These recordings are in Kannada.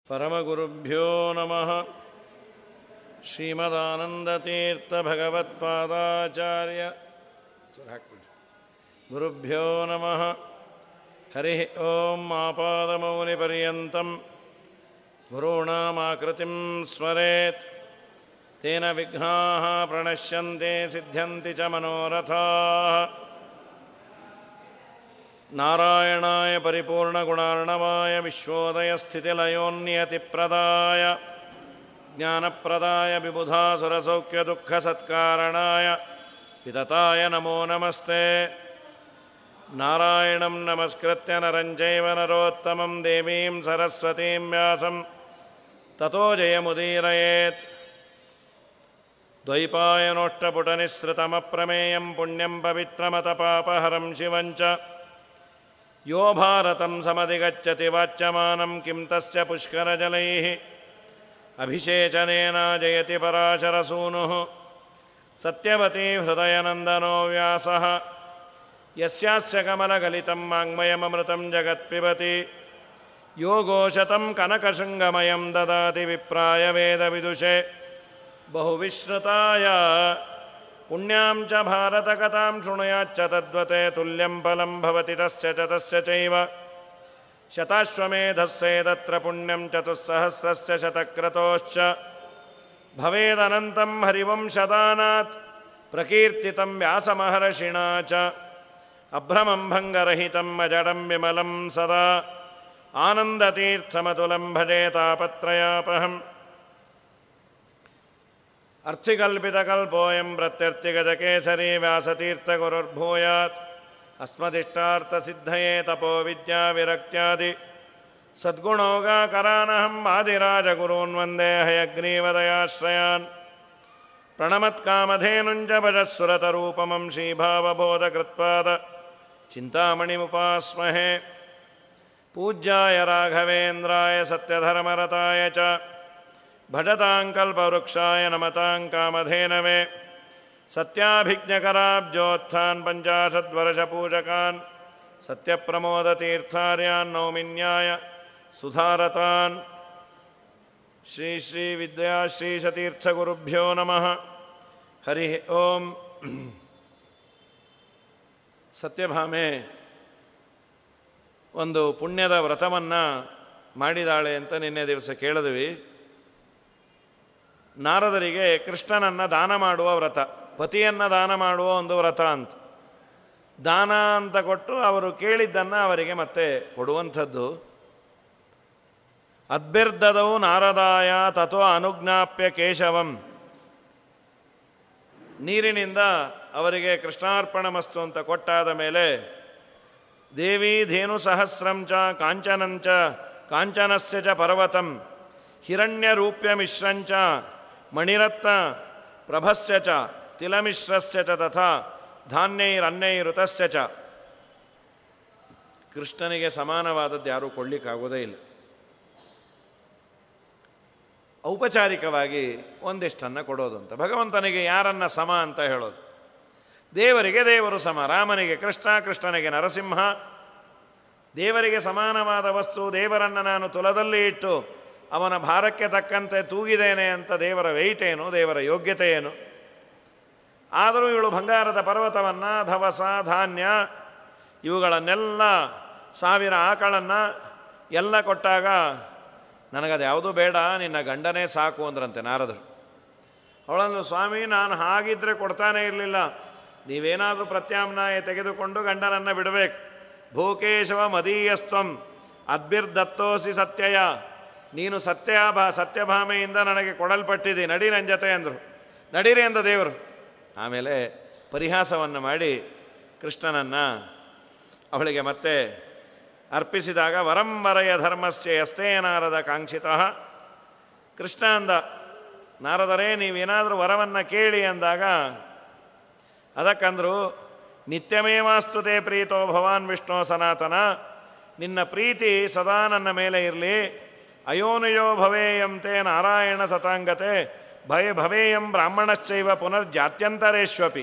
ಪರಮಗುರುಭ್ಯೋ ನಮಃ ಶ್ರೀಮದಾನಂದತೀರ್ಥಭಗವತ್ಪಾದಾಚಾರ್ಯ ಗುರುಭ್ಯೋ ನಮಃ ಹರಿ ಓಂ ಆಪಾದಮೌಲಿಪರ್ಯಂతం ಗುರುಣಾಮಾಕೃತಿಂ ಸ್ಮರೇತ್ ತೇನ ವಿಘ್ನಾಃ ಪ್ರಣಶ್ಯಂತೆ ಸಿದ್ಧ್ಯಂತಿ ಚ ಮನೋರಥಾಃ ನಾರಾಯಣಾಯ ಪರಿಪೂರ್ಣಗುಣಾರ್ಣವಾಯ ವಿಶ್ವೋದಯಸ್ಥಿತಿಲಯೋನ್ನಿಯತಿಪ್ರದಾಯ ಜ್ಞಾನಪ್ರದಾಯ ವಿಬುಧಾಸುರಸೌಖ್ಯದುಃಖಸತ್ಕಾರಣಾಯ ವಿತತಾಯ ನಮೋ ನಮಸ್ತೆ ನಾರಾಯಣಂ ನಮಸ್ಕೃತ್ಯ ನರಂಚೈವ ನರೋತ್ತಮಂ ದೇವೀಂ ಸರಸ್ವತೀಂ ವ್ಯಾಸಂ ತಥೋ ಜಯಮುದೀರಯೇತ್ ದ್ವೈಪಾಯನೋಷ್ಟಪುಟನಿಸ್ಸೃತಮಪ್ರಮೇಯಂ ಪುಣ್ಯಂ ಪವಿತ್ರಮತಪಾಪಹರಂ ಶಿವಂಚ यो भारतं समधिगच्छति वाच्यमानं किं तस्य पुष्करजलैः अभिषेचनेन जयति पराशरसूनुः सत्यवती हृदयनन्दनो व्यासः यस्यास्य कमलगलितं वाङ्मयममृतं जगत्पिबति योगोशतं कनकशृङ्गमयं ददाति विप्राय वेदविदुषे बहुविश्रुताय पुण्यां च भारतकथां शृणुयाच्च तद्वते तुल्यं फलं भवति तस्य च तस्य चैव शताश्वमेधस्य तत्र पुण्यं चतुस्सहस्रस्य शतक्रतोश्च भवेदनन्तं हरिवंशदानात् प्रकीर्तितं व्यासमहर्षिणा च अभ्रमं भङ्गरहितम् अजडं विमलं सदा आनन्दतीर्थमतुलं भजे तापत्रयापहम् अर्थिकल्पितकल्पोऽयं प्रत्यर्थिगजकेसरी व्यासतीर्थगुरुर्भूयात् अस्मदिष्टार्थसिद्धये तपोविद्याविरक्त्यादि सद्गुणौगाकरानहम् आदिराजगुरून् वन्दे हयग्रीवदयाश्रयान् प्रणमत्कामधेनुञ्ज भजस्सुरतरूपमं श्रीभावबोधकृत्पाद चिन्तामणिमुपास्महे पूज्याय राघवेन्द्राय सत्यधर्मरताय च भजताङ्कल्पवृक्षाय नमतां कामधेनवे सत्याभिज्ञकराब्जोत्थान् पञ्चाशद्वर्षपूजकान् सत्यप्रमोदतीर्थार्यान् नौमिन्याय सुधारतान् श्री श्री विद्याश्रीशतीर्थगुरुभ्यो नमः हरिः ಓಂ ಸತ್ಯಭಾಮೆ ಒಂದು ಪುಣ್ಯದ ವ್ರತವನ್ನು ಮಾಡಿದಾಳೆ ಅಂತ ನಿನ್ನೆ ದಿವಸ ಕೇಳಿದ್ವಿ ನಾರದರಿಗೆ ಕೃಷ್ಣನನ್ನು ದಾನ ಮಾಡುವ ವ್ರತ ಪತಿಯನ್ನು ದಾನ ಮಾಡುವ ಒಂದು ವ್ರತ ಅಂತ ದಾನ ಅಂತ ಕೊಟ್ಟು ಅವರು ಕೇಳಿದ್ದನ್ನು ಅವರಿಗೆ ಮತ್ತೆ ಕೊಡುವಂಥದ್ದು ಅದ್ಭಿರ್ದದವು ನಾರದಾಯ ತತ್ವ ಅನುಜ್ಞಾಪ್ಯ ಕೇಶವಂ ನೀರಿನಿಂದ ಅವರಿಗೆ ಕೃಷ್ಣಾರ್ಪಣ ಮಸ್ತು ಅಂತ ಕೊಟ್ಟಾದ ಮೇಲೆ ದೇವಿ ಧೇನು ಸಹಸ್ರಂಚ ಕಾಂಚನಂಚ ಕಾಂಚನಸ್ಯ ಚ ಪರ್ವತಂ ಹಿರಣ್ಯರೂಪ್ಯ ಮಿಶ್ರಂಚ ಮಣಿರತ್ನ ಪ್ರಭಸ್ಯ ಚ ತಿಲಮಿಶ್ರಸ್ಯ ಚ ತಥಾ ಧಾನ್ಯೈರನ್ಯೈಋತಸ್ಯ ಚ ಕೃಷ್ಣನಿಗೆ ಸಮಾನವಾದದ್ದು ಯಾರೂ ಕೊಡಲಿಕ್ಕಾಗೋದೇ ಇಲ್ಲ ಔಪಚಾರಿಕವಾಗಿ ಒಂದಿಷ್ಟನ್ನು ಕೊಡೋದು ಅಂತ ಭಗವಂತನಿಗೆ ಯಾರನ್ನ ಸಮ ಅಂತ ಹೇಳೋದು ದೇವರಿಗೆ ದೇವರು ಸಮ ರಾಮನಿಗೆ ಕೃಷ್ಣ ಕೃಷ್ಣನಿಗೆ ನರಸಿಂಹ ದೇವರಿಗೆ ಸಮಾನವಾದ ವಸ್ತು ದೇವರನ್ನು ನಾನು ತುಲದಲ್ಲಿ ಇಟ್ಟು ಅವನ ಭಾರಕ್ಕೆ ತಕ್ಕಂತೆ ತೂಗಿದ್ದೇನೆ ಅಂತ ದೇವರ ವೆಯ್ಟ್ ಏನು ದೇವರ ಯೋಗ್ಯತೆ ಏನು ಆದರೂ ಇವಳು ಬಂಗಾರದ ಪರ್ವತವನ್ನು ಧವಸ ಧಾನ್ಯ ಇವುಗಳನ್ನೆಲ್ಲ ಸಾವಿರ ಆಕಳನ್ನು ಎಲ್ಲ ಕೊಟ್ಟಾಗ ನನಗದು ಯಾವುದೂ ಬೇಡ ನಿನ್ನ ಗಂಡನೇ ಸಾಕು ಅಂದ್ರಂತೆ ನಾರದರು ಅವಳಂದು ಸ್ವಾಮಿ ನಾನು ಹಾಗಿದ್ದರೆ ಕೊಡ್ತಾನೇ ಇರಲಿಲ್ಲ ನೀವೇನಾದರೂ ಪ್ರತ್ಯಾಮ್ನಾಯ ತೆಗೆದುಕೊಂಡು ಗಂಡನನ್ನು ಬಿಡಬೇಕು ಭೂಕೇಶವ ಮದೀಯಸ್ತ್ವಂ ಅದ್ಭಿರ್ದತ್ತೋಸಿ ಸತ್ಯಯ ನೀನು ಸತ್ಯ ಭಾ ಸತ್ಯಭಾಮೆಯಿಂದ ನನಗೆ ಕೊಡಲ್ಪಟ್ಟಿದ್ದಿ ನಡಿ ನನ್ನ ಜೊತೆ ಅಂದರು ನಡೀರಿ ಅಂದ ದೇವರು ಆಮೇಲೆ ಪರಿಹಾಸವನ್ನು ಮಾಡಿ ಕೃಷ್ಣನನ್ನು ಅವಳಿಗೆ ಮತ್ತೆ ಅರ್ಪಿಸಿದಾಗ ವರಂವರಯ ಧರ್ಮಸ್ಯ ಎಸ್ತೇ ನಾರದ ಕಾಂಕ್ಷಿತ ಕೃಷ್ಣ ಅಂದ ನಾರದರೇ ನೀವೇನಾದರೂ ವರವನ್ನು ಕೇಳಿ ಅಂದಾಗ ಅದಕ್ಕಂದರು ನಿತ್ಯಮೇವಾಸ್ತುತೆ ಪ್ರೀತೋ ಭವಾನ್ ವಿಷ್ಣು ಸನಾತನ ನಿನ್ನ ಪ್ರೀತಿ ಸದಾ ನನ್ನ ಮೇಲೆ ಇರಲಿ ಅಯೋನಿಯೋ ಭವೇಯಂತೆ ನಾರಾಯಣ ಸತಾಂಗತೆ ಭಯ ಭವೇಯಂ ಬ್ರಾಹ್ಮಣಶ್ಚೈವ ಪುನರ್ಜಾತ್ಯಂತರೇಶ್ವಪಿ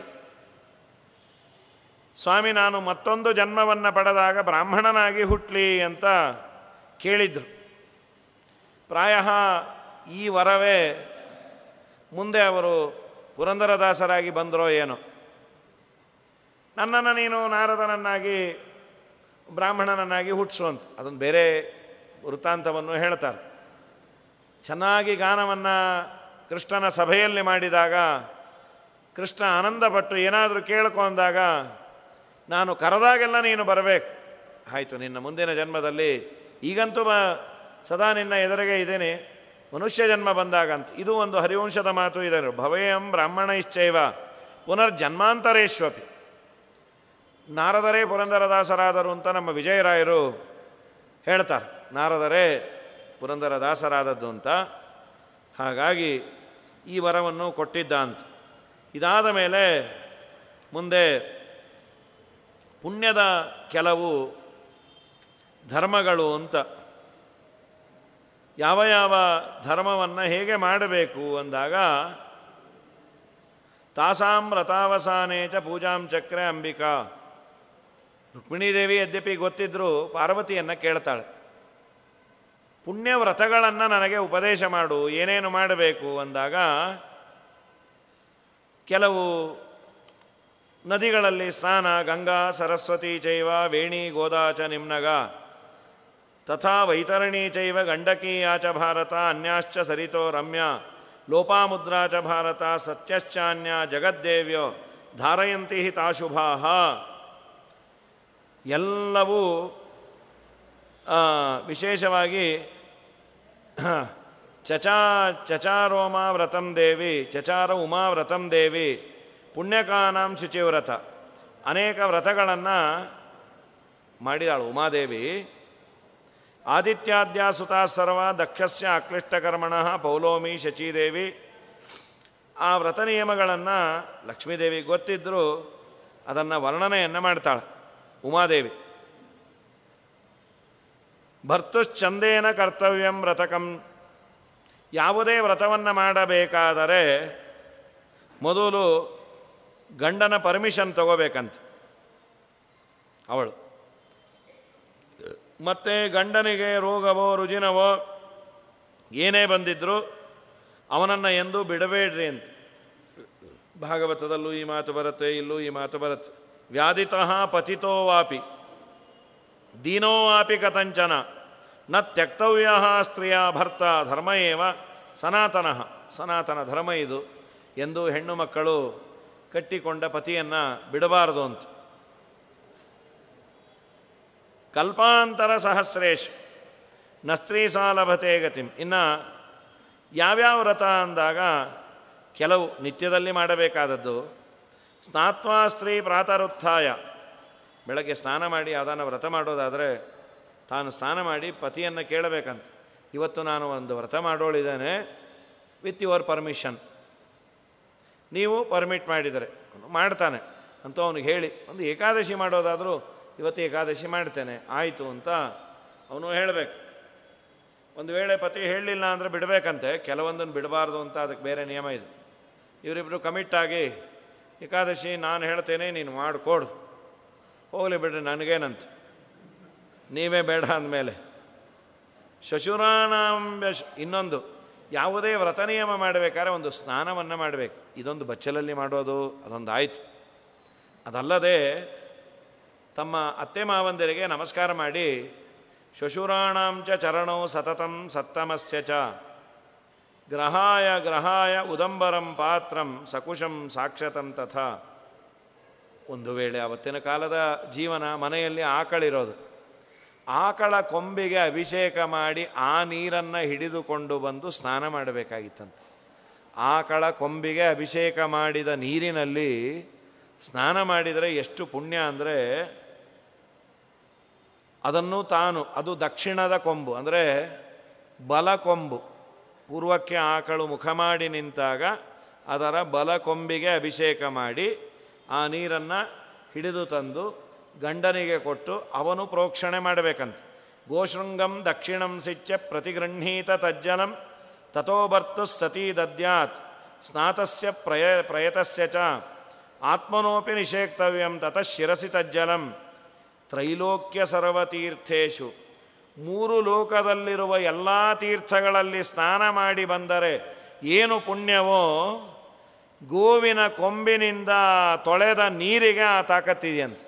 ಸ್ವಾಮಿ ನಾನು ಮತ್ತೊಂದು ಜನ್ಮವನ್ನು ಪಡೆದಾಗ ಬ್ರಾಹ್ಮಣನಾಗಿ ಹುಟ್ಟಲಿ ಅಂತ ಕೇಳಿದ್ರು ಪ್ರಾಯ ಈ ವರವೇ ಮುಂದೆ ಅವರು ಪುರಂದರದಾಸರಾಗಿ ಬಂದರೋ ಏನೋ ನನ್ನನ್ನು ನೀನು ನಾರದನನ್ನಾಗಿ ಬ್ರಾಹ್ಮಣನನ್ನಾಗಿ ಹುಟ್ಟಿಸು ಅಂತ ಅದೊಂದು ಬೇರೆ ವೃತ್ತಾಂತವನ್ನು ಹೇಳ್ತಾರೆ ಚೆನ್ನಾಗಿ ಗಾನವನ್ನು ಕೃಷ್ಣನ ಸಭೆಯಲ್ಲಿ ಮಾಡಿದಾಗ ಕೃಷ್ಣ ಆನಂದಪಟ್ಟು ಏನಾದರೂ ಕೇಳ್ಕೊಂಡಾಗ ನಾನು ಕರೆದಾಗೆಲ್ಲ ನೀನು ಬರಬೇಕು ಆಯಿತು ನಿನ್ನ ಮುಂದಿನ ಜನ್ಮದಲ್ಲಿ ಈಗಂತೂ ಬ ಸದಾ ನಿನ್ನ ಎದುರಿಗೆ ಇದ್ದೇನೆ ಮನುಷ್ಯ ಜನ್ಮ ಬಂದಾಗ ಅಂತ ಇದು ಒಂದು ಹರಿವಂಶದ ಮಾತು ಇದೆ ಭವೇಯಂ ಬ್ರಾಹ್ಮಣ ಇಶ್ಚೈವ ಪುನರ್ಜನ್ಮಾಂತರೇಶ್ವಪಿ ನಾರದರೇ ಪುರಂದರದಾಸರಾದರು ಅಂತ ನಮ್ಮ ವಿಜಯರಾಯರು ಹೇಳ್ತಾರೆ ನಾರದರೇ ಪುರಂದರದಾಸರಾದದ್ದು ಅಂತ ಹಾಗಾಗಿ ಈ ವರವನ್ನು ಕೊಟ್ಟಿದ್ದ ಅಂತ ಇದಾದ ಮೇಲೆ ಮುಂದೆ ಪುಣ್ಯದ ಕೆಲವು ಧರ್ಮಗಳು ಅಂತ ಯಾವ ಯಾವ ಧರ್ಮವನ್ನು ಹೇಗೆ ಮಾಡಬೇಕು ಅಂದಾಗ ತಾಸಾಂ ವ್ರತಾವಸಾನೇ ಚ ಪೂಜಾಂ ಚಕ್ರೆ ಅಂಬಿಕಾ ರುಕ್ಮಿಣೀದೇವಿ ಯದ್ಯಪಿ ಗೊತ್ತಿದ್ದರೂ ಪಾರ್ವತಿಯನ್ನು ಕೇಳ್ತಾಳೆ ಪುಣ್ಯ ವ್ರತಗಳನ್ನು ನನಗೆ ಉಪದೇಶ ಮಾಡು ಏನೇನು ಮಾಡಬೇಕು ಅಂದಾಗ ಕೆಲವು ನದಿಗಳಲ್ಲಿ ಸ್ನಾನ ಗಂಗಾ ಸರಸ್ವತಿ ಚೈವ ವೇಣಿ ಗೋದಾಚ ನಿಮ್ನಗ ತಥಾ ವೈತರಣಿ ಚೈವ ಗಂಡಕಿ ಆಚ ಭಾರತ ಅನ್ಯಾಶ್ಚ ಸರಿತೋ ರಮ್ಯ ಲೋಪಾಮುದ್ರಾ ಚ ಭಾರತ ಸತ್ಯಶ್ಚಾನ್ಯ ಜಗದ್ದೇವ್ಯೋ ಧಾರಯಂತಿ ತಾಶುಭಾ ಎಲ್ಲವೂ ಆ, ವಿಶೇಷವಾಗಿ ಚಚಾ ಚಚಾರೋಮಾ ವ್ರತಂ ದೇವಿ ಚಚಾರ ಉಮಾ ವ್ರತಂ ದೇವಿ ಪುಣ್ಯಕಾನಾಂ ಶುಚಿವ್ರತ ಅನೇಕ ವ್ರತಗಳನ್ನು ಮಾಡಿದಾಳು ಉಮಾದೇವಿ ಆದಿತ್ಯಾದ್ಯ ಸುತಾ ಸರ್ವ ದಕ್ಷಸ್ಯ ಅಕ್ಲಿಷ್ಟಕರ್ಮಣ ಪೌಲೋಮಿ ಶಚೀದೇವಿ ಆ ವ್ರತ ನಿಯಮಗಳನ್ನು ಲಕ್ಷ್ಮೀದೇವಿ ಗೊತ್ತಿದ್ದರೂ ಅದನ್ನು ವರ್ಣನೆಯನ್ನು ಮಾಡ್ತಾಳೆ ಉಮಾದೇವಿ ಭರ್ತುಶ್ಚಂದೇನ ಕರ್ತವ್ಯಂ ವ್ರತಕಂ ಯಾವುದೇ ವ್ರತವನ್ನು ಮಾಡಬೇಕಾದರೆ ಮೊದಲು ಗಂಡನ ಪರ್ಮಿಷನ್ ತಗೋಬೇಕಂತ ಅವಳು ಮತ್ತು ಗಂಡನಿಗೆ ರೋಗವೋ ರುಜಿನವೋ ಏನೇ ಬಂದಿದ್ದರೂ ಅವನನ್ನು ಎಂದೂ ಬಿಡಬೇಡ್ರಿ ಅಂತ ಭಾಗವತದಲ್ಲೂ ಈ ಮಾತು ಬರುತ್ತೆ ಇಲ್ಲೂ ಈ ಮಾತು ಬರುತ್ತೆ ವ್ಯಾಧಿತಃ ಪತಿತೋ ವಾಪಿ ದೀನೋ ವಾಪಿ ಕಥಂಚನ ನ ತ್ಯಕ್ತವ್ಯ ಸ್ತ್ರೀಯ ಭರ್ತ ಧರ್ಮ ಏವ ಸನಾತನ ಸನಾತನ ಧರ್ಮ ಇದು ಎಂದು ಹೆಣ್ಣು ಮಕ್ಕಳು ಕಟ್ಟಿಕೊಂಡ ಪತಿಯನ್ನು ಬಿಡಬಾರದು ಅಂತ ಕಲ್ಪಾಂತರ ಸಹಸ್ರೇಶ್ ನ ಸ್ತ್ರೀ ಸಾಲಭತೆ ಗತಿಂ ಇನ್ನು ಯಾವ್ಯಾವ ವ್ರತ ಅಂದಾಗ ಕೆಲವು ನಿತ್ಯದಲ್ಲಿ ಮಾಡಬೇಕಾದದ್ದು ಸ್ನಾತ್ವಾ ಸ್ತ್ರೀ ಪ್ರಾತರುತ್ಥಾಯ ಬೆಳಗ್ಗೆ ಸ್ನಾನ ಮಾಡಿ ಅದನ್ನು ವ್ರತ ಮಾಡೋದಾದರೆ ತಾನು ಸ್ನಾನ ಮಾಡಿ ಪತಿಯನ್ನು ಕೇಳಬೇಕಂತ ಇವತ್ತು ನಾನು ಒಂದು ವ್ರತ ಮಾಡೋಳಿದ್ದೇನೆ ವಿತ್ ಯುವರ್ ಪರ್ಮಿಷನ್ ನೀವು ಪರ್ಮಿಟ್ ಮಾಡಿದರೆ ಅವನು ಮಾಡ್ತಾನೆ ಅಂತ ಅವನಿಗೆ ಹೇಳಿ ಒಂದು ಏಕಾದಶಿ ಮಾಡೋದಾದರೂ ಇವತ್ತು ಏಕಾದಶಿ ಮಾಡ್ತೇನೆ ಆಯಿತು ಅಂತ ಅವನು ಹೇಳಬೇಕು ಒಂದು ವೇಳೆ ಪತಿ ಹೇಳಲಿಲ್ಲ ಅಂದರೆ ಬಿಡಬೇಕಂತೆ ಕೆಲವೊಂದನ್ನು ಬಿಡಬಾರ್ದು ಅಂತ ಅದಕ್ಕೆ ಬೇರೆ ನಿಯಮ ಇದೆ ಇವರಿಬ್ಬರು ಕಮಿಟ್ ಆಗಿ ಏಕಾದಶಿ ನಾನು ಹೇಳ್ತೇನೆ ನೀನು ಮಾಡಿಕೊಡು ಹೋಗಲಿ ಬಿಡ್ರಿ ನನಗೇನಂತ ನೀವೇ ಬೇಡ ಅಂದಮೇಲೆ ಶಶುರಾನಾಂಬ್ಯ ಇನ್ನೊಂದು ಯಾವುದೇ ವ್ರತ ನಿಯಮ ಮಾಡಬೇಕಾದ್ರೆ ಒಂದು ಸ್ನಾನವನ್ನು ಮಾಡಬೇಕು ಇದೊಂದು ಬಚ್ಚಲಲ್ಲಿ ಮಾಡೋದು ಅದೊಂದು ಆಯ್ತು ಅದಲ್ಲದೆ ತಮ್ಮ ಅತ್ತೆ ಮಾವಂದಿರಿಗೆ ನಮಸ್ಕಾರ ಮಾಡಿ ಶಶುರಾಣಾಂ ಚ ಚರಣೌ ಸತತಂ ಸತ್ತಮಸ್ಯ ಚ ಗ್ರಹಾಯ ಗ್ರಹಾಯ ಉದಂಬರಂ ಪಾತ್ರಂ ಸಕುಶಂ ಸಾಕ್ಷತಂ ತಥಾ ಒಂದು ವೇಳೆ ಅವತ್ತಿನ ಕಾಲದ ಜೀವನ ಮನೆಯಲ್ಲಿ ಆಕಳಿರೋದು ಆಕಳ ಕೊಂಬಿಗೆ ಅಭಿಷೇಕ ಮಾಡಿ ಆ ನೀರನ್ನು ಹಿಡಿದುಕೊಂಡು ಬಂದು ಸ್ನಾನ ಮಾಡಬೇಕಾಗಿತ್ತಂತೆ ಆಕಳ ಕೊಂಬಿಗೆ ಅಭಿಷೇಕ ಮಾಡಿದ ನೀರಿನಲ್ಲಿ ಸ್ನಾನ ಮಾಡಿದರೆ ಎಷ್ಟು ಪುಣ್ಯ ಅಂದರೆ ಅದನ್ನು ತಾನು ಅದು ದಕ್ಷಿಣದ ಕೊಂಬು ಅಂದರೆ ಬಲ ಕೊಂಬು ಪೂರ್ವಕ್ಕೆ ಆಕಳು ಮುಖ ಮಾಡಿ ನಿಂತಾಗ ಅದರ ಬಲ ಕೊಂಬಿಗೆ ಅಭಿಷೇಕ ಮಾಡಿ ಆ ನೀರನ್ನು ಹಿಡಿದು ತಂದು ಗಂಡನಿಗೆ ಕೊಟ್ಟು ಅವನು ಪ್ರೋಕ್ಷಣೆ ಮಾಡಬೇಕಂತ ಗೋಶೃಂಗಂ ದಕ್ಷಿಣಂ ಸಿಚ್ಚ ಪ್ರತಿಗೃಹೀತ ತಜ್ಜಲಂ ತಥೋಬರ್ತು ಸತೀ ದದ್ಯಾತ್ ಸ್ನಾತಸ್ಯ ಪ್ರಯ ಪ್ರಯತಸ್ಯ ಚ ಆತ್ಮನೋಪಿ ನಿಷೇಕ್ತವ್ಯಂ ತತಃ ಶಿರಸಿ ತಜ್ಜಲಂ ತ್ರೈಲೋಕ್ಯ ಸರ್ವತೀರ್ಥೇಶು ಮೂರು ಲೋಕದಲ್ಲಿರುವ ಎಲ್ಲ ತೀರ್ಥಗಳಲ್ಲಿ ಸ್ನಾನ ಮಾಡಿ ಬಂದರೆ ಏನು ಪುಣ್ಯವೋ ಗೋವಿನ ಕೊಂಬಿನಿಂದ ತೊಳೆದ ನೀರಿಗೆ ಆ ತಾಕತ್ತಿದೆಯಂತೆ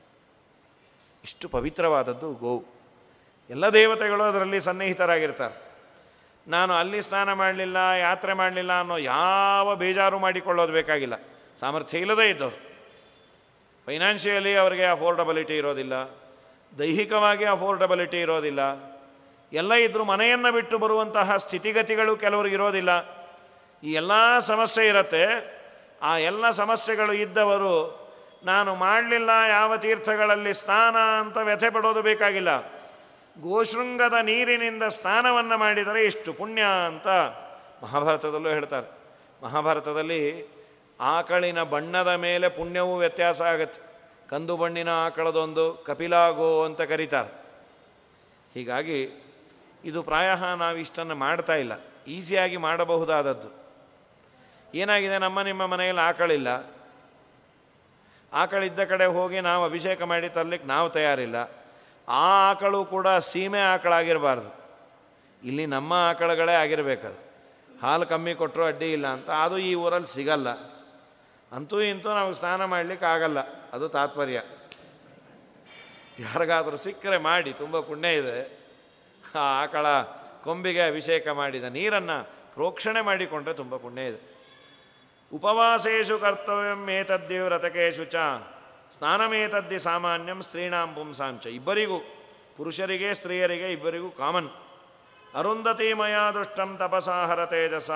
ಇಷ್ಟು ಪವಿತ್ರವಾದದ್ದು ಗೋವು ಎಲ್ಲ ದೇವತೆಗಳು ಅದರಲ್ಲಿ ಸನ್ನಿಹಿತರಾಗಿರ್ತಾರೆ ನಾನು ಅಲ್ಲಿ ಸ್ನಾನ ಮಾಡಲಿಲ್ಲ ಯಾತ್ರೆ ಮಾಡಲಿಲ್ಲ ಅನ್ನೋ ಯಾವ ಬೇಜಾರು ಮಾಡಿಕೊಳ್ಳೋದು ಬೇಕಾಗಿಲ್ಲ ಸಾಮರ್ಥ್ಯ ಇಲ್ಲದೇ ಇದ್ದವರು ಫೈನಾನ್ಷಿಯಲಿ ಅವರಿಗೆ ಅಫೋರ್ಡಬಿಲಿಟಿ ಇರೋದಿಲ್ಲ ದೈಹಿಕವಾಗಿ ಅಫೋರ್ಡಬಿಲಿಟಿ ಇರೋದಿಲ್ಲ ಎಲ್ಲ ಇದ್ದರೂ ಮನೆಯನ್ನು ಬಿಟ್ಟು ಬರುವಂತಹ ಸ್ಥಿತಿಗತಿಗಳು ಕೆಲವ್ರಿಗೆ ಇರೋದಿಲ್ಲ ಈ ಎಲ್ಲ ಸಮಸ್ಯೆ ಇರುತ್ತೆ ಆ ಎಲ್ಲ ಸಮಸ್ಯೆಗಳು ಇದ್ದವರು ನಾನು ಮಾಡಲಿಲ್ಲ ಯಾವ ತೀರ್ಥಗಳಲ್ಲಿ ಸ್ನಾನ ಅಂತ ವ್ಯಥೆ ಪಡೋದು ಬೇಕಾಗಿಲ್ಲ ಗೋಶೃಂಗದ ನೀರಿನಿಂದ ಸ್ನಾನವನ್ನು ಮಾಡಿದರೆ ಇಷ್ಟು ಪುಣ್ಯ ಅಂತ ಮಹಾಭಾರತದಲ್ಲೂ ಹೇಳ್ತಾರೆ ಮಹಾಭಾರತದಲ್ಲಿ ಆಕಳಿನ ಬಣ್ಣದ ಮೇಲೆ ಪುಣ್ಯವೂ ವ್ಯತ್ಯಾಸ ಆಗುತ್ತೆ ಕಂದು ಬಣ್ಣಿನ ಆಕಳದೊಂದು ಕಪಿಲಾಗೋ ಅಂತ ಕರೀತಾರೆ ಹೀಗಾಗಿ ಇದು ಪ್ರಾಯ ನಾವು ಇಷ್ಟನ್ನು ಮಾಡ್ತಾ ಇಲ್ಲ ಈಸಿಯಾಗಿ ಮಾಡಬಹುದಾದದ್ದು ಏನಾಗಿದೆ ನಮ್ಮ ನಿಮ್ಮ ಮನೆಯಲ್ಲಿ ಆಕಳಿಲ್ಲ ಆಕಳಿದ್ದ ಕಡೆ ಹೋಗಿ ನಾವು ಅಭಿಷೇಕ ಮಾಡಿ ತರಲಿಕ್ಕೆ ನಾವು ತಯಾರಿಲ್ಲ ಆ ಆಕಳು ಕೂಡ ಸೀಮೆ ಆಕಳಾಗಿರಬಾರ್ದು ಇಲ್ಲಿ ನಮ್ಮ ಆಕಳುಗಳೇ ಆಗಿರಬೇಕದು ಹಾಲು ಕಮ್ಮಿ ಕೊಟ್ಟರು ಅಡ್ಡಿ ಇಲ್ಲ ಅಂತ ಅದು ಈ ಊರಲ್ಲಿ ಸಿಗಲ್ಲ ಅಂತೂ ಇಂತೂ ನಮಗೆ ಸ್ನಾನ ಮಾಡಲಿಕ್ಕೆ ಆಗಲ್ಲ ಅದು ತಾತ್ಪರ್ಯ ಯಾರಿಗಾದರೂ ಸಿಕ್ಕರೆ ಮಾಡಿ ತುಂಬ ಪುಣ್ಯ ಇದೆ ಆ ಆಕಳ ಕೊಂಬಿಗೆ ಅಭಿಷೇಕ ಮಾಡಿದ ನೀರನ್ನು ಪ್ರೋಕ್ಷಣೆ ಮಾಡಿಕೊಂಡ್ರೆ ತುಂಬ ಪುಣ್ಯ ಇದೆ ಉಪವಾಸೇಶು ಕರ್ತವ್ಯಂ ಏತದ್ದಿ ವ್ರತಕೇಶು ಚ ಸ್ನಾನಮೇತದ್ದಿ ಸಾಮಾನ್ಯಂ ಸ್ತ್ರೀಣಾಂ ಪುಂಸಾಂಚ ಇಬ್ಬರಿಗೂ ಪುರುಷರಿಗೆ ಸ್ತ್ರೀಯರಿಗೆ ಇಬ್ಬರಿಗೂ ಕಾಮನ್ ಅರುಂಧತಿ ಮಯಾ ದೃಷ್ಟಂ ತಪಸಾಹರ ತೇಜಸ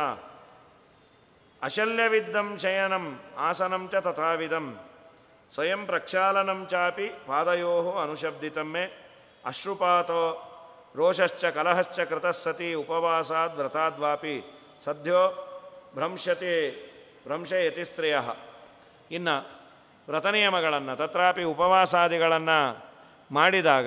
ಅಶಲ್ಯವಿದ್ದಂ ಶಯನಂ ಆಸನಂ ಚ ತಥಾವಿಧಂ ಸ್ವಯಂ ಪ್ರಕ್ಷಾಲನಂ ಚಾಪಿ ಪಾದಯೋ ಅನುಶಬ್ದಿತಂ ಮೇ ಅಶ್ರುಪಾತೋ ರೋಷಶ್ಚ ಕಲಹಶ್ಚ ಕೃತಃ ಸತಿ ಉಪವಾಸಾದ್ ವ್ರತಾದ್ವಾಪಿ ಸದ್ಯೋ ಭ್ರಂಶತೆ ಭ್ರಂಶಯತಿ ಸ್ತ್ರೀಯ ಇನ್ನು ವ್ರತನಿಯಮಗಳನ್ನು ತತ್ರಾಪಿ ಉಪವಾಸಾದಿಗಳನ್ನು ಮಾಡಿದಾಗ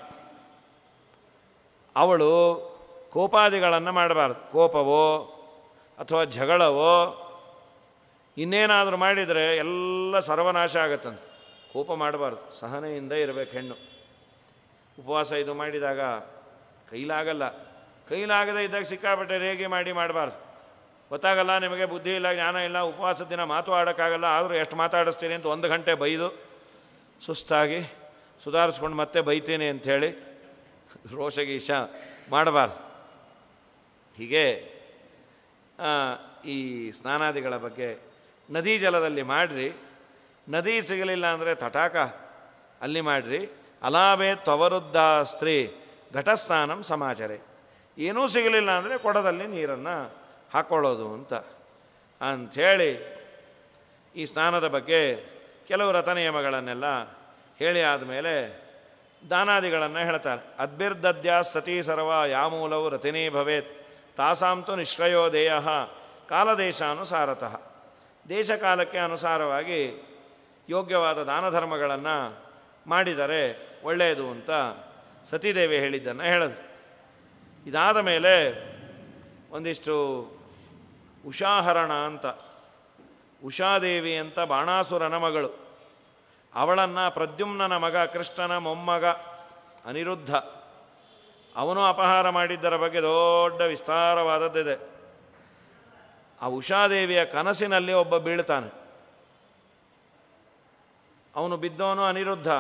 ಅವಳು ಕೋಪಾದಿಗಳನ್ನು ಮಾಡಬಾರ್ದು ಕೋಪವೋ ಅಥವಾ ಜಗಳವೋ ಇನ್ನೇನಾದರೂ ಮಾಡಿದರೆ ಎಲ್ಲ ಸರ್ವನಾಶ ಆಗತ್ತಂತೆ ಕೋಪ ಮಾಡಬಾರ್ದು ಸಹನೆಯಿಂದ ಇರಬೇಕು ಹೆಣ್ಣು ಉಪವಾಸ ಇದು ಮಾಡಿದಾಗ ಕೈಲಾಗಲ್ಲ ಕೈಲಾಗದೇ ಇದ್ದಾಗ ಸಿಕ್ಕಾಪಟ್ಟೆ ರೇಗೆ ಮಾಡಿ ಮಾಡಬಾರ್ದು ಗೊತ್ತಾಗಲ್ಲ ನಿಮಗೆ ಬುದ್ಧಿ ಇಲ್ಲ ಜ್ಞಾನ ಇಲ್ಲ ಉಪವಾಸದ ದಿನ ಮಾತು ಆಡೋಕ್ಕಾಗಲ್ಲ ಆದರೂ ಎಷ್ಟು ಮಾತಾಡಿಸ್ತೀನಿ ಅಂತ ಒಂದು ಗಂಟೆ ಬೈದು ಸುಸ್ತಾಗಿ ಸುಧಾರಿಸ್ಕೊಂಡು ಮತ್ತೆ ಬೈತೀನಿ ಅಂಥೇಳಿ ರೋಷಗೀಶ ಮಾಡಬಾರ್ದು ಹೀಗೆ ಆ, ಈ ಸ್ನಾನಾದಿಗಳ ಬಗ್ಗೆ ನದಿ ಜಲದಲ್ಲಿ ಮಾಡಿರಿ ನದಿ ಸಿಗಲಿಲ್ಲ ಅಂದರೆ ತಟಾಕ ಅಲ್ಲಿ ಮಾಡಿರಿ ಅಲಾಬೆ ತ್ವವರುದ್ಧ ಸ್ತ್ರೀ ಘಟಸ್ನಾನಂ ಸಮಾಚಾರೆ ಏನೂ ಸಿಗಲಿಲ್ಲ ಅಂದರೆ ಕೊಡದಲ್ಲಿ ನೀರನ್ನು ಹಾಕ್ಕೊಳ್ಳೋದು ಅಂತ ಅಂಥೇಳಿ ಈ ಸ್ನಾನದ ಬಗ್ಗೆ ಕೆಲವು ರಥ ನಿಯಮಗಳನ್ನೆಲ್ಲ ಹೇಳಿ ಆದಮೇಲೆ ದಾನಾದಿಗಳನ್ನು ಹೇಳ್ತಾರೆ ಅದ್ಭಿರ್ದದ್ಯ ಸತಿ ಸರ್ವ ಯಾಮೂಲವು ರತಿನೇ ಭವೇತ್ ತಾಸಾಂತು ನಿಷ್ಕ್ರಯೋ ದೇಯ ಕಾಲದೇಶಾನುಸಾರತಃ ದೇಶಕಾಲಕ್ಕೆ ಅನುಸಾರವಾಗಿ ಯೋಗ್ಯವಾದ ದಾನ ಧರ್ಮಗಳನ್ನು ಮಾಡಿದರೆ ಒಳ್ಳೆಯದು ಅಂತ ಸತೀದೇವಿ ಹೇಳಿದ್ದನ್ನು ಹೇಳದು ಇದಾದ ಮೇಲೆ ಒಂದಿಷ್ಟು ಉಷಾಹರಣ ಅಂತ ಉಷಾದೇವಿ ಅಂತ ಬಾಣಾಸುರನ ಮಗಳು ಅವಳನ್ನು ಪ್ರದ್ಯುಮ್ನನ ಮಗ ಕೃಷ್ಣನ ಮೊಮ್ಮಗ ಅನಿರುದ್ಧ ಅವನು ಅಪಹಾರ ಮಾಡಿದ್ದರ ಬಗ್ಗೆ ದೊಡ್ಡ ವಿಸ್ತಾರವಾದದ್ದಿದೆ ಆ ಉಷಾದೇವಿಯ ಕನಸಿನಲ್ಲಿ ಒಬ್ಬ ಬೀಳ್ತಾನೆ ಅವನು ಬಿದ್ದವನು ಅನಿರುದ್ಧ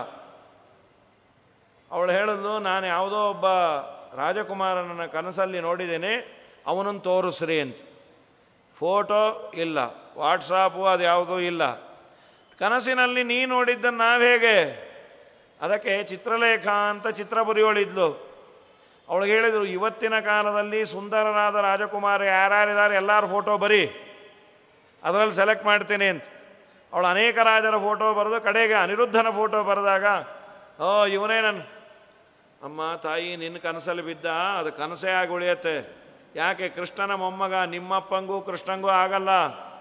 ಅವಳು ಹೇಳಿದ್ಲು ನಾನು ಯಾವುದೋ ಒಬ್ಬ ರಾಜಕುಮಾರನನ್ನ ಕನಸಲ್ಲಿ ನೋಡಿದ್ದೇನೆ ಅವನನ್ನು ತೋರಿಸ್ರಿ ಅಂತ ಫೋಟೋ ಇಲ್ಲ ವಾಟ್ಸಾಪು ಅದು ಯಾವುದೂ ಇಲ್ಲ ಕನಸಿನಲ್ಲಿ ನೀ ನೋಡಿದ್ದನ್ನು ನಾವು ಹೇಗೆ ಅದಕ್ಕೆ ಚಿತ್ರಲೇಖ ಅಂತ ಚಿತ್ರ ಬರೆಯೋಳಿದ್ಲು ಅವಳಿಗೆ ಹೇಳಿದರು ಇವತ್ತಿನ ಕಾಲದಲ್ಲಿ ಸುಂದರರಾದ ರಾಜಕುಮಾರ ಯಾರ್ಯಾರಿದ್ದಾರೆ ಎಲ್ಲರ ಫೋಟೋ ಬರೀ ಅದರಲ್ಲಿ ಸೆಲೆಕ್ಟ್ ಮಾಡ್ತೀನಿ ಅಂತ ಅವಳು ಅನೇಕ ರಾಜರ ಫೋಟೋ ಬರೆದು ಕಡೆಗೆ ಅನಿರುದ್ಧನ ಫೋಟೋ ಬರೆದಾಗ ಓ ಇವನೇ ನನ್ನ ಅಮ್ಮ ತಾಯಿ ನಿನ್ನ ಕನಸಲ್ಲಿ ಬಿದ್ದ ಅದು ಕನಸೇ ಆಗಿ ಉಳಿಯತ್ತೆ ಯಾಕೆ ಕೃಷ್ಣನ ಮೊಮ್ಮಗ ನಿಮ್ಮಪ್ಪಂಗೂ ಕೃಷ್ಣಂಗೂ ಆಗಲ್ಲ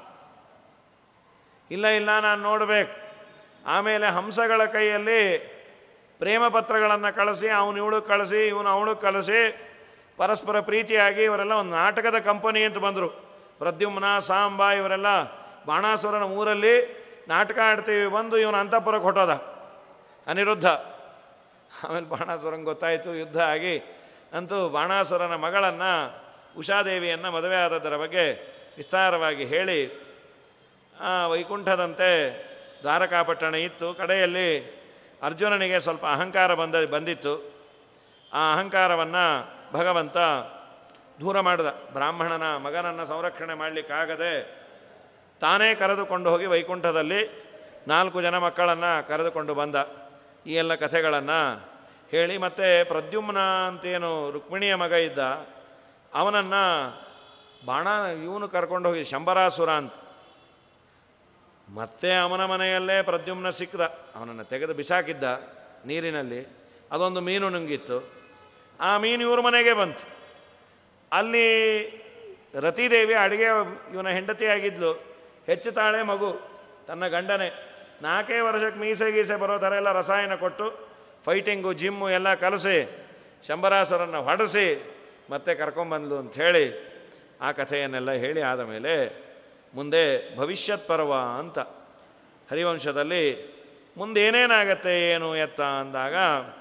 ಇಲ್ಲ ಇಲ್ಲ ನಾನು ನೋಡಬೇಕು ಆಮೇಲೆ ಹಂಸಗಳ ಕೈಯಲ್ಲಿ ಪ್ರೇಮ ಪತ್ರಗಳನ್ನು ಕಳಿಸಿ ಅವನು ಇವಳು ಕಳಿಸಿ ಇವನು ಅವಳು ಕಳಿಸಿ ಪರಸ್ಪರ ಪ್ರೀತಿಯಾಗಿ ಇವರೆಲ್ಲ ಒಂದು ನಾಟಕದ ಕಂಪನಿ ಅಂತ ಬಂದರು ಪ್ರದ್ಯುಮ್ನ ಸಾಂಬ ಇವರೆಲ್ಲ ಬಾಣಾಸುರನ ಊರಲ್ಲಿ ನಾಟಕ ಆಡ್ತೀವಿ ಬಂದು ಇವನು ಅಂತಃಪುರಕ್ಕೆ ಹೊಟ್ಟೋದ ಅನಿರುದ್ಧ ಆಮೇಲೆ ಬಾಣಾಸುರಂಗೆ ಗೊತ್ತಾಯಿತು ಯುದ್ಧ ಆಗಿ ಅಂತೂ ಬಾಣಾಸುರನ ಮಗಳನ್ನು ಉಷಾದೇವಿಯನ್ನು ಮದುವೆ ಆದದರ ಬಗ್ಗೆ ವಿಸ್ತಾರವಾಗಿ ಹೇಳಿ ಆ ವೈಕುಂಠದಂತೆ ದ್ವಾರಕಾಪಟ್ಟಣ ಇತ್ತು ಕಡೆಯಲ್ಲಿ ಅರ್ಜುನನಿಗೆ ಸ್ವಲ್ಪ ಅಹಂಕಾರ ಬಂದ ಬಂದಿತ್ತು ಆ ಅಹಂಕಾರವನ್ನು ಭಗವಂತ ದೂರ ಮಾಡಿದ ಬ್ರಾಹ್ಮಣನ ಮಗನನ್ನು ಸಂರಕ್ಷಣೆ ಮಾಡಲಿಕ್ಕಾಗದೆ ತಾನೇ ಕರೆದುಕೊಂಡು ಹೋಗಿ ವೈಕುಂಠದಲ್ಲಿ ನಾಲ್ಕು ಜನ ಮಕ್ಕಳನ್ನು ಕರೆದುಕೊಂಡು ಬಂದ ಈ ಎಲ್ಲ ಕಥೆಗಳನ್ನು ಹೇಳಿ ಮತ್ತು ಪ್ರದ್ಯುಮ್ನ ಅಂತೇನು ರುಕ್ಮಿಣಿಯ ಮಗ ಇದ್ದ ಅವನನ್ನು ಬಾಣ ಇವನು ಕರ್ಕೊಂಡು ಹೋಗಿ ಶಂಬರಾಸುರ ಅಂತ ಮತ್ತೆ ಅವನ ಮನೆಯಲ್ಲೇ ಪ್ರದ್ಯುಮ್ನ ಸಿಕ್ಕದ ಅವನನ್ನು ತೆಗೆದು ಬಿಸಾಕಿದ್ದ ನೀರಿನಲ್ಲಿ ಅದೊಂದು ಮೀನು ನುಂಗಿತ್ತು ಆ ಮೀನು ಇವ್ರ ಮನೆಗೆ ಬಂತು ಅಲ್ಲಿ ರತಿದೇವಿ ಅಡುಗೆ ಇವನ ಹೆಂಡತಿಯಾಗಿದ್ಲು ಹೆಚ್ಚು ತಾಳೆ ಮಗು ತನ್ನ ಗಂಡನೇ ನಾಲ್ಕೇ ವರ್ಷಕ್ಕೆ ಮೀಸೆ ಗೀಸೆ ಬರೋ ಥರ ಎಲ್ಲ ರಸಾಯನ ಕೊಟ್ಟು ಫೈಟಿಂಗು ಜಿಮ್ಮು ಎಲ್ಲ ಕಲಸಿ ಶಂಬರಾಸರನ್ನು ಹೊಡೆಸಿ ಮತ್ತೆ ಕರ್ಕೊಂಬಂದ್ಲು ಅಂಥೇಳಿ ಆ ಕಥೆಯನ್ನೆಲ್ಲ ಹೇಳಿ ಆದ ಮೇಲೆ ಮುಂದೆ ಭವಿಷ್ಯತ್ ಪರ್ವ ಅಂತ ಹರಿವಂಶದಲ್ಲಿ ಮುಂದೆ ಏನೇನಾಗತ್ತೆ ಏನು ಎತ್ತ ಅಂದಾಗ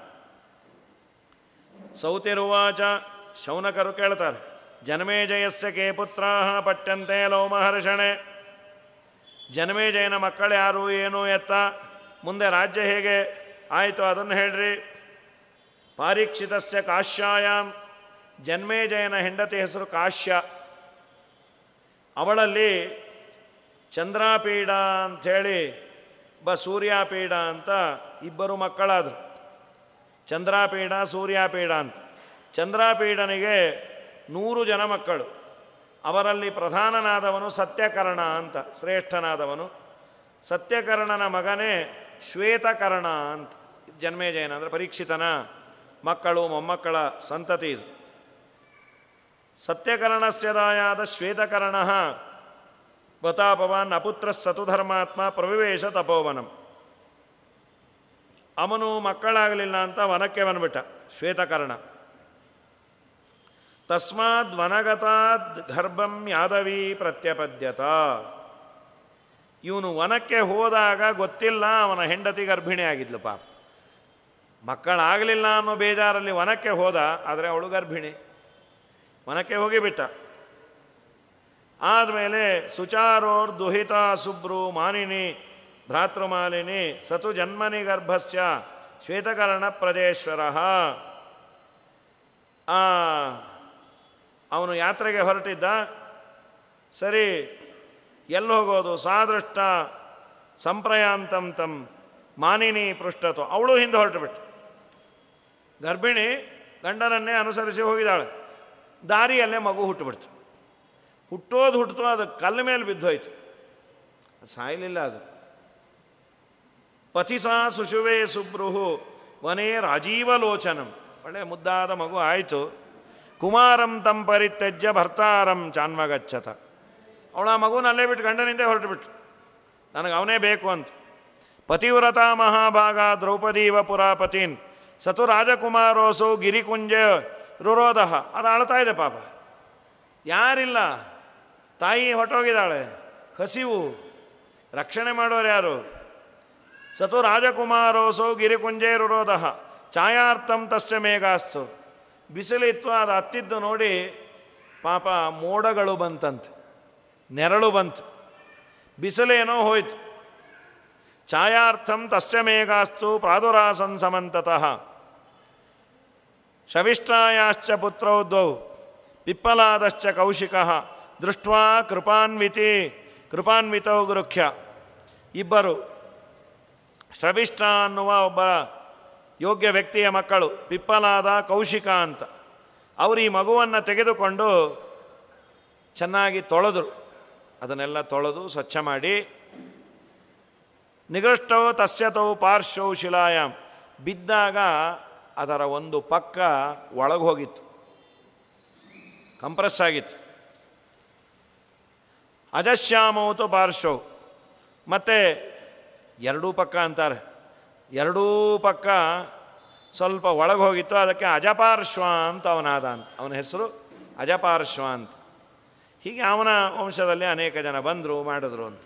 ಸೌತಿರುವಾಚ ಶೌನಕರು ಕೇಳ್ತಾರೆ ಜನ್ಮೇಜಯಸ್ಯ ಕೇ ಪುತ್ರಾ ಪಟ್ಯಂತೆ ಲೋಮಹರ್ಷಣೆ ಜನ್ಮೇಜಯನ ಮಕ್ಕಳು ಯಾರು ಏನು ಎತ್ತ ಮುಂದೆ ರಾಜ್ಯ ಹೇಗೆ ಆಯಿತು ಅದನ್ನು ಹೇಳ್ರಿ ಪಾರೀಕ್ಷಿತಸ್ಯ ಕಾಶ್ಯಾಯಾಮ್ ಜನ್ಮೇಜಯನ ಹೆಂಡತಿ ಹೆಸರು ಕಾಶ್ಯ ಅವಳಲ್ಲಿ ಚಂದ್ರಾಪೀಡ ಅಂಥೇಳಿ ಬ ಸೂರ್ಯಾಪೀಡ ಅಂತ ಇಬ್ಬರು ಮಕ್ಕಳಾದರು ಚಂದ್ರಾಪೀಡ ಸೂರ್ಯಾಪೀಡ ಅಂತ ಚಂದ್ರಾಪೀಡನಿಗೆ ನೂರು ಜನ ಮಕ್ಕಳು ಅವರಲ್ಲಿ ಪ್ರಧಾನನಾದವನು ಸತ್ಯಕರ್ಣ ಅಂತ ಶ್ರೇಷ್ಠನಾದವನು ಸತ್ಯಕರ್ಣನ ಮಗನೇ ಶ್ವೇತಕರ್ಣ ಅಂತ ಜನ್ಮೇಜಯನ ಅಂದರೆ ಪರೀಕ್ಷಿತನ ಮಕ್ಕಳು ಮೊಮ್ಮಕ್ಕಳ ಸಂತತಿ ಇದು ಸತ್ಯಕರ್ಣಸ್ಯದಾಯಾದ ಶ್ವೇತಕರ್ಣ ಬತಾಪವಾನ್ ಅಪುತ್ರ ಸತುಧರ್ಮಾತ್ಮ ಪ್ರವಿವೇಶ ತಪೋವನಂ ಅವನು ಮಕ್ಕಳಾಗಲಿಲ್ಲ ಅಂತ ವನಕ್ಕೆ ಬಂದ್ಬಿಟ್ಟ ಶ್ವೇತಕರ್ಣ ತಸ್ಮಾದ್ ವನಗತಾದ್ ಗರ್ಭಂ ಯಾದವಿ ಪ್ರತ್ಯಪದ್ಯತ ಇವನು ವನಕ್ಕೆ ಹೋದಾಗ ಗೊತ್ತಿಲ್ಲ ಅವನ ಹೆಂಡತಿ ಗರ್ಭಿಣಿ ಆಗಿದ್ಲು ಪಾಪ ಮಕ್ಕಳಾಗಲಿಲ್ಲ ಅನ್ನೋ ಬೇಜಾರಲ್ಲಿ ವನಕ್ಕೆ ಹೋದ ಆದರೆ ಅವಳು ಗರ್ಭಿಣಿ ವನಕ್ಕೆ ಹೋಗಿಬಿಟ್ಟ ಆದಮೇಲೆ ಸುಚಾರೋರ್ ದುಹಿತ ಸುಬ್ರು ಮಾನಿನಿ ಭ್ರಾತೃಮಾಲಿನಿ ಸತು ಜನ್ಮನಿ ಗರ್ಭಸ್ಯ ಶ್ವೇತಕರ್ಣ ಪ್ರದೇಶ್ವರ ಅವನು ಯಾತ್ರೆಗೆ ಹೊರಟಿದ್ದ ಸರಿ ಎಲ್ಲಿ ಹೋಗೋದು ಸಾದೃಷ್ಟ ಸಂಪ್ರಯಾಂತಂ ತಂ ಮಾನಿನಿ ಪೃಷ್ಠತು ಅವಳು ಹಿಂದೆ ಹೊರಟುಬಿಟ್ಟು ಗರ್ಭಿಣಿ ಗಂಡನನ್ನೇ ಅನುಸರಿಸಿ ಹೋಗಿದ್ದಾಳೆ ದಾರಿಯಲ್ಲೇ ಮಗು ಹುಟ್ಟುಬಿಡ್ತು ಹುಟ್ಟೋದು ಹುಟ್ಟಿತು ಅದು ಕಲ್ಲ ಮೇಲೆ ಬಿದ್ದೋಯ್ತು ಅದು ಸಾಯಲಿಲ್ಲ ಅದು ಪತಿಸಾ ಸುಶುವೆ ಸುಬ್ರುಹು ವನೇ ರಾಜೀವಲೋಚನಂ ಒಳ್ಳೆ ಮುದ್ದಾದ ಮಗು ಆಯಿತು ಕುಮಾರಂ ತಂ ಪರಿತ್ಯಜ್ಯ ಭರ್ತಾರಂ ಚಾನ್ಮಗಚ್ಚತ ಅವಳ ಆ ಮಗುನ ಅಲ್ಲೇ ಬಿಟ್ಟು ಗಂಡನಿಂದ ಹೊರಟುಬಿಟ್ಟು ನನಗೆ ಅವನೇ ಬೇಕು ಅಂತ ಪತಿವ್ರತ ಮಹಾಭಾಗ ದ್ರೌಪದೀವ ಪುರಾಪತೀನ್ ಸತು ರಾಜಕುಮಾರೋಸು ಗಿರಿಕುಂಜ ರುರೋಧ ಅದು ಅಳ್ತಾ ಇದೆ ಪಾಪ ಯಾರಿಲ್ಲ ತಾಯಿ ಹೊಟ್ಟೋಗಿದ್ದಾಳೆ ಹಸಿವು ರಕ್ಷಣೆ ಮಾಡೋರು ಯಾರು ಸತು ರಾಜಕುಮಾರೋಸು ಗಿರಿಕುಂಜೇ ರುರೋಧ ಛಾಯಾರ್ಥಂ ತಸ್ಯ ಮೇಘಾಸ್ತು ಬಿಸಿಲಿತ್ತು ಅದು ಹತ್ತಿದ್ದು ನೋಡಿ ಪಾಪ ಮೋಡಗಳು ಬಂತಂತೆ ನೆರಳು ಬಂತು ಬಿಸಿಲೇನೋ ಹೋಯ್ತು ಛಾಯಾರ್ಥಂ ತಸ್ಯ ಮೇಘಾಸ್ತು ಪ್ರಾದುರಾಸನ್ ಸಮಂತತಃ ಶವಿಷ್ಟಾಯಾಶ್ಚ ಪುತ್ರೌ ದ್ವೌ ಪಿಪ್ಪಲಾದಶ್ಚ ಕೌಶಿಕಃ ದೃಷ್ಟ್ವಾ ಕೃಪಾನ್ವಿತಿ ಕೃಪಾನ್ವಿತೌ ಗೃಖ್ಯ ಇಬ್ಬರು ಶ್ರವಿಷ್ಠ ಅನ್ನುವ ಒಬ್ಬ ಯೋಗ್ಯ ವ್ಯಕ್ತಿಯ ಮಕ್ಕಳು ಪಿಪ್ಪಲಾದ ಕೌಶಿಕ ಅಂತ ಅವರು ಈ ಮಗುವನ್ನು ತೆಗೆದುಕೊಂಡು ಚೆನ್ನಾಗಿ ತೊಳೆದರು ಅದನ್ನೆಲ್ಲ ತೊಳೆದು ಸ್ವಚ್ಛ ಮಾಡಿ ನಿಗೃಷ್ಟವು ತಸ್ಯತವು ಪಾರ್ಶ್ವವು ಶಿಲಾಯಾಮ್ ಬಿದ್ದಾಗ ಅದರ ಒಂದು ಪಕ್ಕ ಒಳಗೆ ಹೋಗಿತ್ತು ಕಂಪ್ರೆಸ್ ಆಗಿತ್ತು ಅಜಶ್ಯಾಮೌತು ಪಾರ್ಶ್ವವು ಮತ್ತು ಎರಡೂ ಪಕ್ಕ ಅಂತಾರೆ ಎರಡೂ ಪಕ್ಕ ಸ್ವಲ್ಪ ಒಳಗೆ ಹೋಗಿತ್ತು ಅದಕ್ಕೆ ಅಜಪಾರ್ಶ್ವ ಅಂತ ಅವನಾದ ಅಂತ ಅವನ ಹೆಸರು ಅಜಪಾರ್ಶ್ವ ಅಂತ ಹೀಗೆ ಅವನ ವಂಶದಲ್ಲಿ ಅನೇಕ ಜನ ಬಂದರು ಮಾಡಿದ್ರು ಅಂತ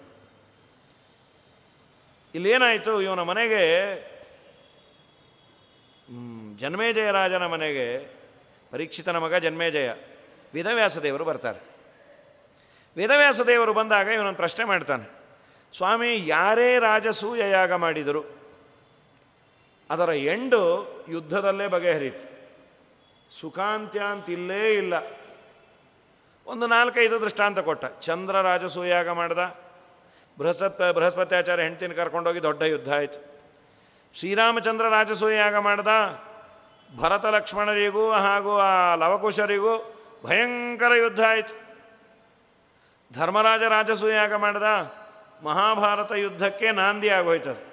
ಇಲ್ಲೇನಾಯಿತು ಇವನ ಮನೆಗೆ ಜನ್ಮೇಜಯ ರಾಜನ ಮನೆಗೆ ಪರೀಕ್ಷಿತನ ಮಗ ಜನ್ಮೇಜಯ ವೇದವ್ಯಾಸ ದೇವರು ಬರ್ತಾರೆ ವೇದವ್ಯಾಸ ದೇವರು ಬಂದಾಗ ಇವನೊಂದು ಪ್ರಶ್ನೆ ಮಾಡ್ತಾನೆ ಸ್ವಾಮಿ ಯಾರೇ ರಾಜಸೂಯ ಯಾಗ ಮಾಡಿದರು ಅದರ ಎಂಡು ಯುದ್ಧದಲ್ಲೇ ಬಗೆಹರಿತು ಸುಖಾಂತ್ಯ ಅಂತಿಲ್ಲೇ ಇಲ್ಲ ಒಂದು ನಾಲ್ಕೈದು ದೃಷ್ಟಾಂತ ಕೊಟ್ಟ ಚಂದ್ರ ರಾಜಸೂಯಾಗ ಮಾಡ್ದ ಬೃಹಸ್ಪತ ಬೃಹಸ್ಪತ್ಯಾಚಾರ್ಯ ಹೆಂಡ್ತಿನ ಕರ್ಕೊಂಡೋಗಿ ದೊಡ್ಡ ಯುದ್ಧ ಆಯಿತು ಶ್ರೀರಾಮಚಂದ್ರ ರಾಜಸೂಯಾಗ ಮಾಡ್ದ ಭರತ ಲಕ್ಷ್ಮಣರಿಗೂ ಹಾಗೂ ಆ ಲವಕುಶರಿಗೂ ಭಯಂಕರ ಯುದ್ಧ ಆಯಿತು ಧರ್ಮರಾಜ ರಾಜಸೂಯಾಗ ಮಾಡ್ದ ಮಹಾಭಾರತ ಯುದ್ಧಕ್ಕೆ ನಾಂದಿ ಆಗೋಯ್ತದು